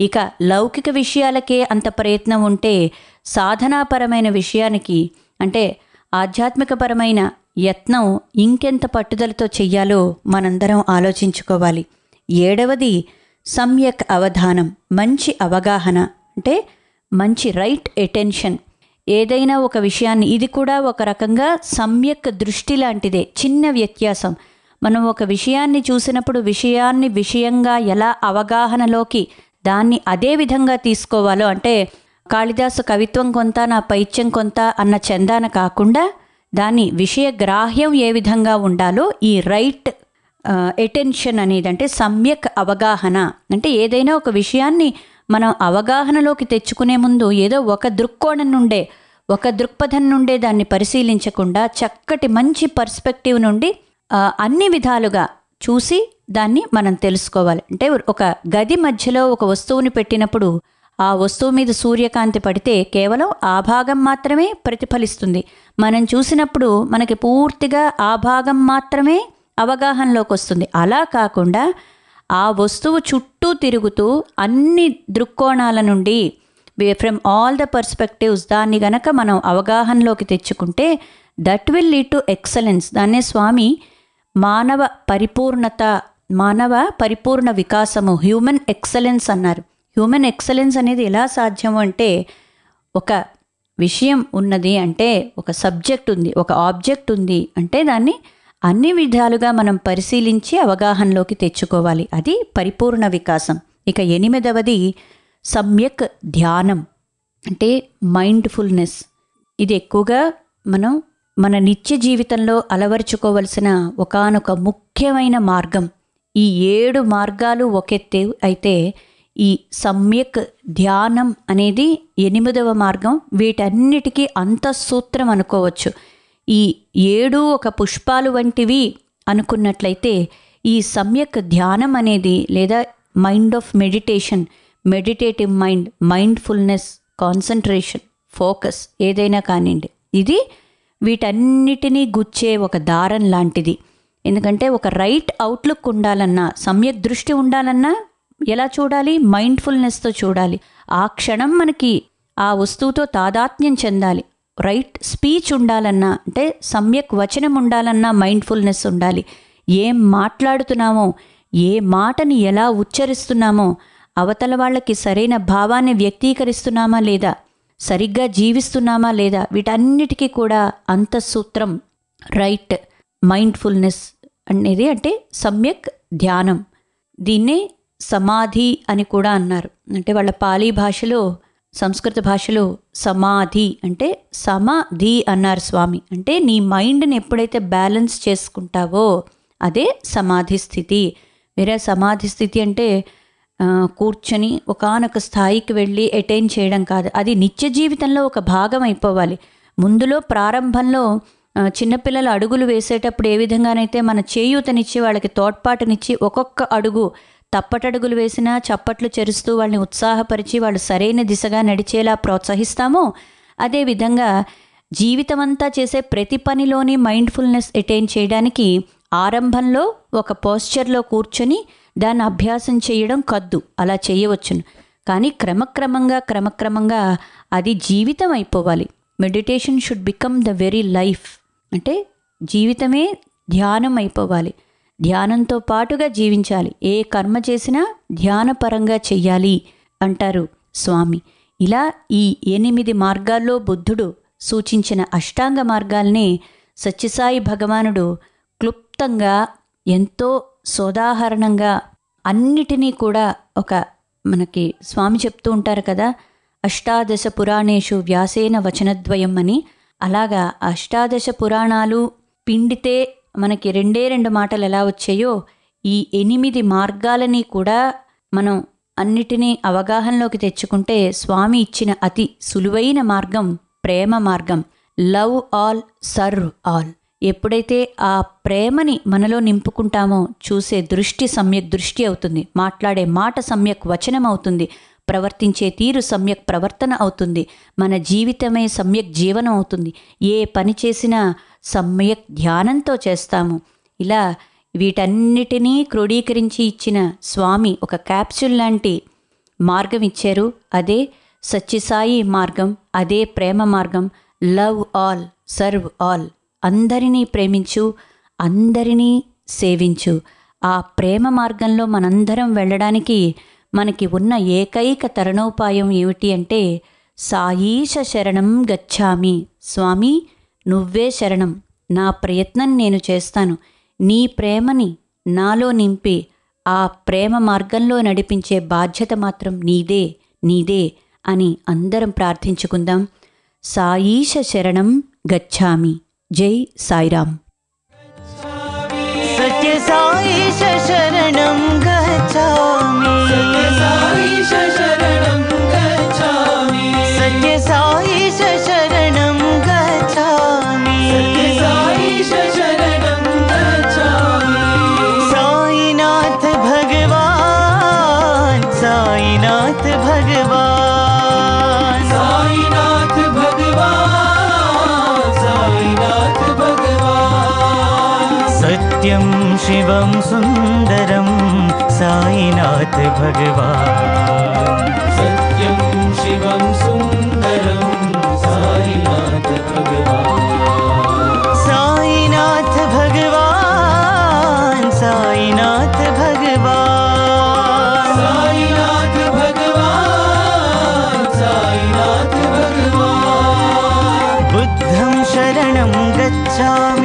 ఇక లౌకిక విషయాలకే అంత ప్రయత్నం ఉంటే సాధనాపరమైన విషయానికి అంటే ఆధ్యాత్మికపరమైన యత్నం ఇంకెంత పట్టుదలతో చెయ్యాలో మనందరం ఆలోచించుకోవాలి ఏడవది సమ్యక్ అవధానం మంచి అవగాహన అంటే మంచి రైట్ అటెన్షన్ ఏదైనా ఒక విషయాన్ని ఇది కూడా ఒక రకంగా సమ్యక్ దృష్టి లాంటిదే చిన్న వ్యత్యాసం మనం ఒక విషయాన్ని చూసినప్పుడు విషయాన్ని విషయంగా ఎలా అవగాహనలోకి దాన్ని అదే విధంగా తీసుకోవాలో అంటే కాళిదాసు కవిత్వం కొంత నా పైత్యం కొంత అన్న చందాన కాకుండా దాని విషయ గ్రాహ్యం ఏ విధంగా ఉండాలో ఈ రైట్ ఎటెన్షన్ అనేది అంటే సమ్యక్ అవగాహన అంటే ఏదైనా ఒక విషయాన్ని మనం అవగాహనలోకి తెచ్చుకునే ముందు ఏదో ఒక దృక్కోణం నుండే ఒక దృక్పథం నుండే దాన్ని పరిశీలించకుండా చక్కటి మంచి పర్స్పెక్టివ్ నుండి ఆ, అన్ని విధాలుగా చూసి దాన్ని మనం తెలుసుకోవాలి అంటే ఒక గది మధ్యలో ఒక వస్తువుని పెట్టినప్పుడు ఆ వస్తువు మీద సూర్యకాంతి పడితే కేవలం ఆ భాగం మాత్రమే ప్రతిఫలిస్తుంది మనం చూసినప్పుడు మనకి పూర్తిగా ఆ భాగం మాత్రమే అవగాహనలోకి వస్తుంది అలా కాకుండా ఆ వస్తువు చుట్టూ తిరుగుతూ అన్ని దృక్కోణాల నుండి ఫ్రమ్ ఆల్ ద పర్స్పెక్టివ్స్ దాన్ని గనక మనం అవగాహనలోకి తెచ్చుకుంటే that will lead to excellence దాన్నే స్వామి మానవ పరిపూర్ణత మానవ పరిపూర్ణ వికాసము హ్యూమన్ ఎక్సలెన్స్ అన్నారు హ్యూమన్ ఎక్సలెన్స్ అనేది ఎలా సాధ్యం అంటే ఒక విషయం ఉన్నది అంటే ఒక సబ్జెక్ట్ ఉంది ఒక ఆబ్జెక్ట్ ఉంది అంటే దాన్ని అన్ని విధాలుగా మనం పరిశీలించి అవగాహనలోకి తెచ్చుకోవాలి అది పరిపూర్ణ వికాసం ఇక ఎనిమిదవది సమ్యక్ ధ్యానం అంటే మైండ్ఫుల్నెస్ ఇది ఎక్కువగా మనం మన నిత్య జీవితంలో అలవరుచుకోవలసిన ఒకానొక ముఖ్యమైన మార్గం ఈ ఏడు మార్గాలు ఒకెత్తే అయితే ఈ సమ్యక్ ధ్యానం అనేది ఎనిమిదవ మార్గం వీటన్నిటికీ అంతఃసూత్రం అనుకోవచ్చు ఈ ఏడు ఒక పుష్పాలు వంటివి అనుకున్నట్లయితే ఈ సమ్యక్ ధ్యానం అనేది లేదా mind of meditation meditative mind mindfulness concentration focus ఏదైనా కానివ్వండి ఇది వీటన్నిటినీ గుచ్చే ఒక దారం లాంటిది ఎందుకంటే ఒక రైట్ అవుట్లుక్ ఉండాలన్నా సమ్యక్ దృష్టి ఉండాలన్నా ఎలా చూడాలి మైండ్ఫుల్నెస్తో చూడాలి ఆ క్షణం మనకి ఆ వస్తువుతో తాదాత్మ్యం చెందాలి రైట్ స్పీచ్ ఉండాలన్నా అంటే సమ్యక్ వచనం ఉండాలన్నా మైండ్ఫుల్నెస్ ఉండాలి ఏం మాట్లాడుతున్నామో ఏ మాటని ఎలా ఉచ్చరిస్తున్నామో అవతల వాళ్ళకి సరైన భావాన్ని వ్యక్తీకరిస్తున్నామా లేదా సరిగ్గా జీవిస్తున్నామా లేదా వీటన్నిటికీ కూడా అంతఃసూత్రం రైట్ మైండ్ఫుల్నెస్ అనేది అంటే సమ్యక్ ధ్యానం దీన్నే సమాధి అని కూడా అన్నారు అంటే వాళ్ళ పాలీ భాషలో సంస్కృత భాషలో సమాధి అంటే సమాధి అన్నారు స్వామి అంటే నీ మైండ్ని ఎప్పుడైతే బ్యాలెన్స్ చేసుకుంటావో అదే సమాధి స్థితి వేరే సమాధి స్థితి అంటే ఆ, కూర్చొని ఒకానొక స్థాయికి వెళ్ళి అటైన్ చేయడం కాదు అది నిత్య జీవితంలో ఒక భాగం అయిపోవాలి ముందులో ప్రారంభంలో ఆ, చిన్నపిల్లలు అడుగులు వేసేటప్పుడు ఏ విధంగానైతే మన చేయూతనిచ్చి వాళ్ళకి తోడ్పాటునిచ్చి ఒక్కొక్క అడుగు తప్పటడుగులు వేసినా చప్పట్లు చెరుస్తూ వాళ్ళని ఉత్సాహపరిచి వాళ్ళు సరైన దిశగా నడిచేలా ప్రోత్సహిస్తామో అదేవిధంగా జీవితమంతా చేసే ప్రతి పనిలోని మైండ్ఫుల్నెస్ అటైన్ చేయడానికి ఆరంభంలో ఒక పోస్చర్లో కూర్చొని దాన్ని అభ్యాసం చేయడం కద్దు అలా చేయవచ్చును కానీ క్రమక్రమంగా క్రమక్రమంగా అది జీవితం అయిపోవాలి meditation should become the very life అంటే జీవితమే ధ్యానం అయిపోవాలి ధ్యానంతో పాటుగా జీవించాలి ఏ కర్మ చేసినా ధ్యానపరంగా చెయ్యాలి అంటారు స్వామి ఇలా ఈ ఎనిమిది మార్గాల్లో బుద్ధుడు సూచించిన అష్టాంగ మార్గాల్ని సత్యసాయి భగవానుడు క్లుప్తంగా ఎంతో సోదాహరణంగా అన్నిటినీ కూడా ఒక మనకి స్వామి చెప్తూ ఉంటారు కదా అష్టాదశ పురాణేషు వ్యాసేన వచనద్వయం అని అలాగా అష్టాదశ పురాణాలు పిండితే మనకి రెండే రెండు మాటలు ఎలా వచ్చాయో ఈ ఎనిమిది మార్గాలని కూడా మనం అన్నిటినీ అవగాహనలోకి తెచ్చుకుంటే స్వామి ఇచ్చిన అతి సులువైన మార్గం ప్రేమ మార్గం లవ్ ఆల్ సర్వ్ ఆల్ ఎప్పుడైతే ఆ ప్రేమని మనలో నింపుకుంటామో చూసే దృష్టి సమ్యక్ దృష్టి అవుతుంది మాట్లాడే మాట సమ్యక్ వచనం అవుతుంది ప్రవర్తించే తీరు సమ్యక్ ప్రవర్తన అవుతుంది మన జీవితమే సమ్యక్ జీవనం అవుతుంది ఏ పని చేసినా సమ్యక్ ధ్యానంతో చేస్తాము ఇలా వీటన్నిటినీ క్రోడీకరించి ఇచ్చిన స్వామి ఒక క్యాప్సూల్ లాంటి మార్గం ఇచ్చారు అదే సత్యసాయి మార్గం అదే ప్రేమ మార్గం లవ్ ఆల్ సర్వ్ ఆల్ అందరినీ ప్రేమించు అందరినీ సేవించు ఆ ప్రేమ మార్గంలో మనందరం వెళ్ళడానికి మనకి ఉన్న ఏకైక తరుణోపాయం ఏమిటి అంటే సాయీశ శరణం గచ్చామి స్వామి నువ్వే శరణం నా ప్రయత్నం నేను చేస్తాను నీ ప్రేమని నాలో నింపి ఆ ప్రేమ మార్గంలో నడిపించే బాధ్యత మాత్రం నీదే నీదే అని అందరం ప్రార్థించుకుందాం సాయీశ శరణం గచ్చామి జై సాయిరామ్ सत्य साई शरणं गच्छामि सत्य साई शरणं गच्छामि साईनाथ भगवान् साईनाथ भगवान् साईनाथ भगवान् साईनाथ भगवान् सत्यं शिवं सुन्दरं साईनाथ भगवान् सत्यं शिवं सुन्दरं साईनाथ भगवान् साईनाथ भगवान् साईनाथ भगवान् साईनाथ भगवान् साईनाथ भगवान् बुद्धं शरणं गच्छामि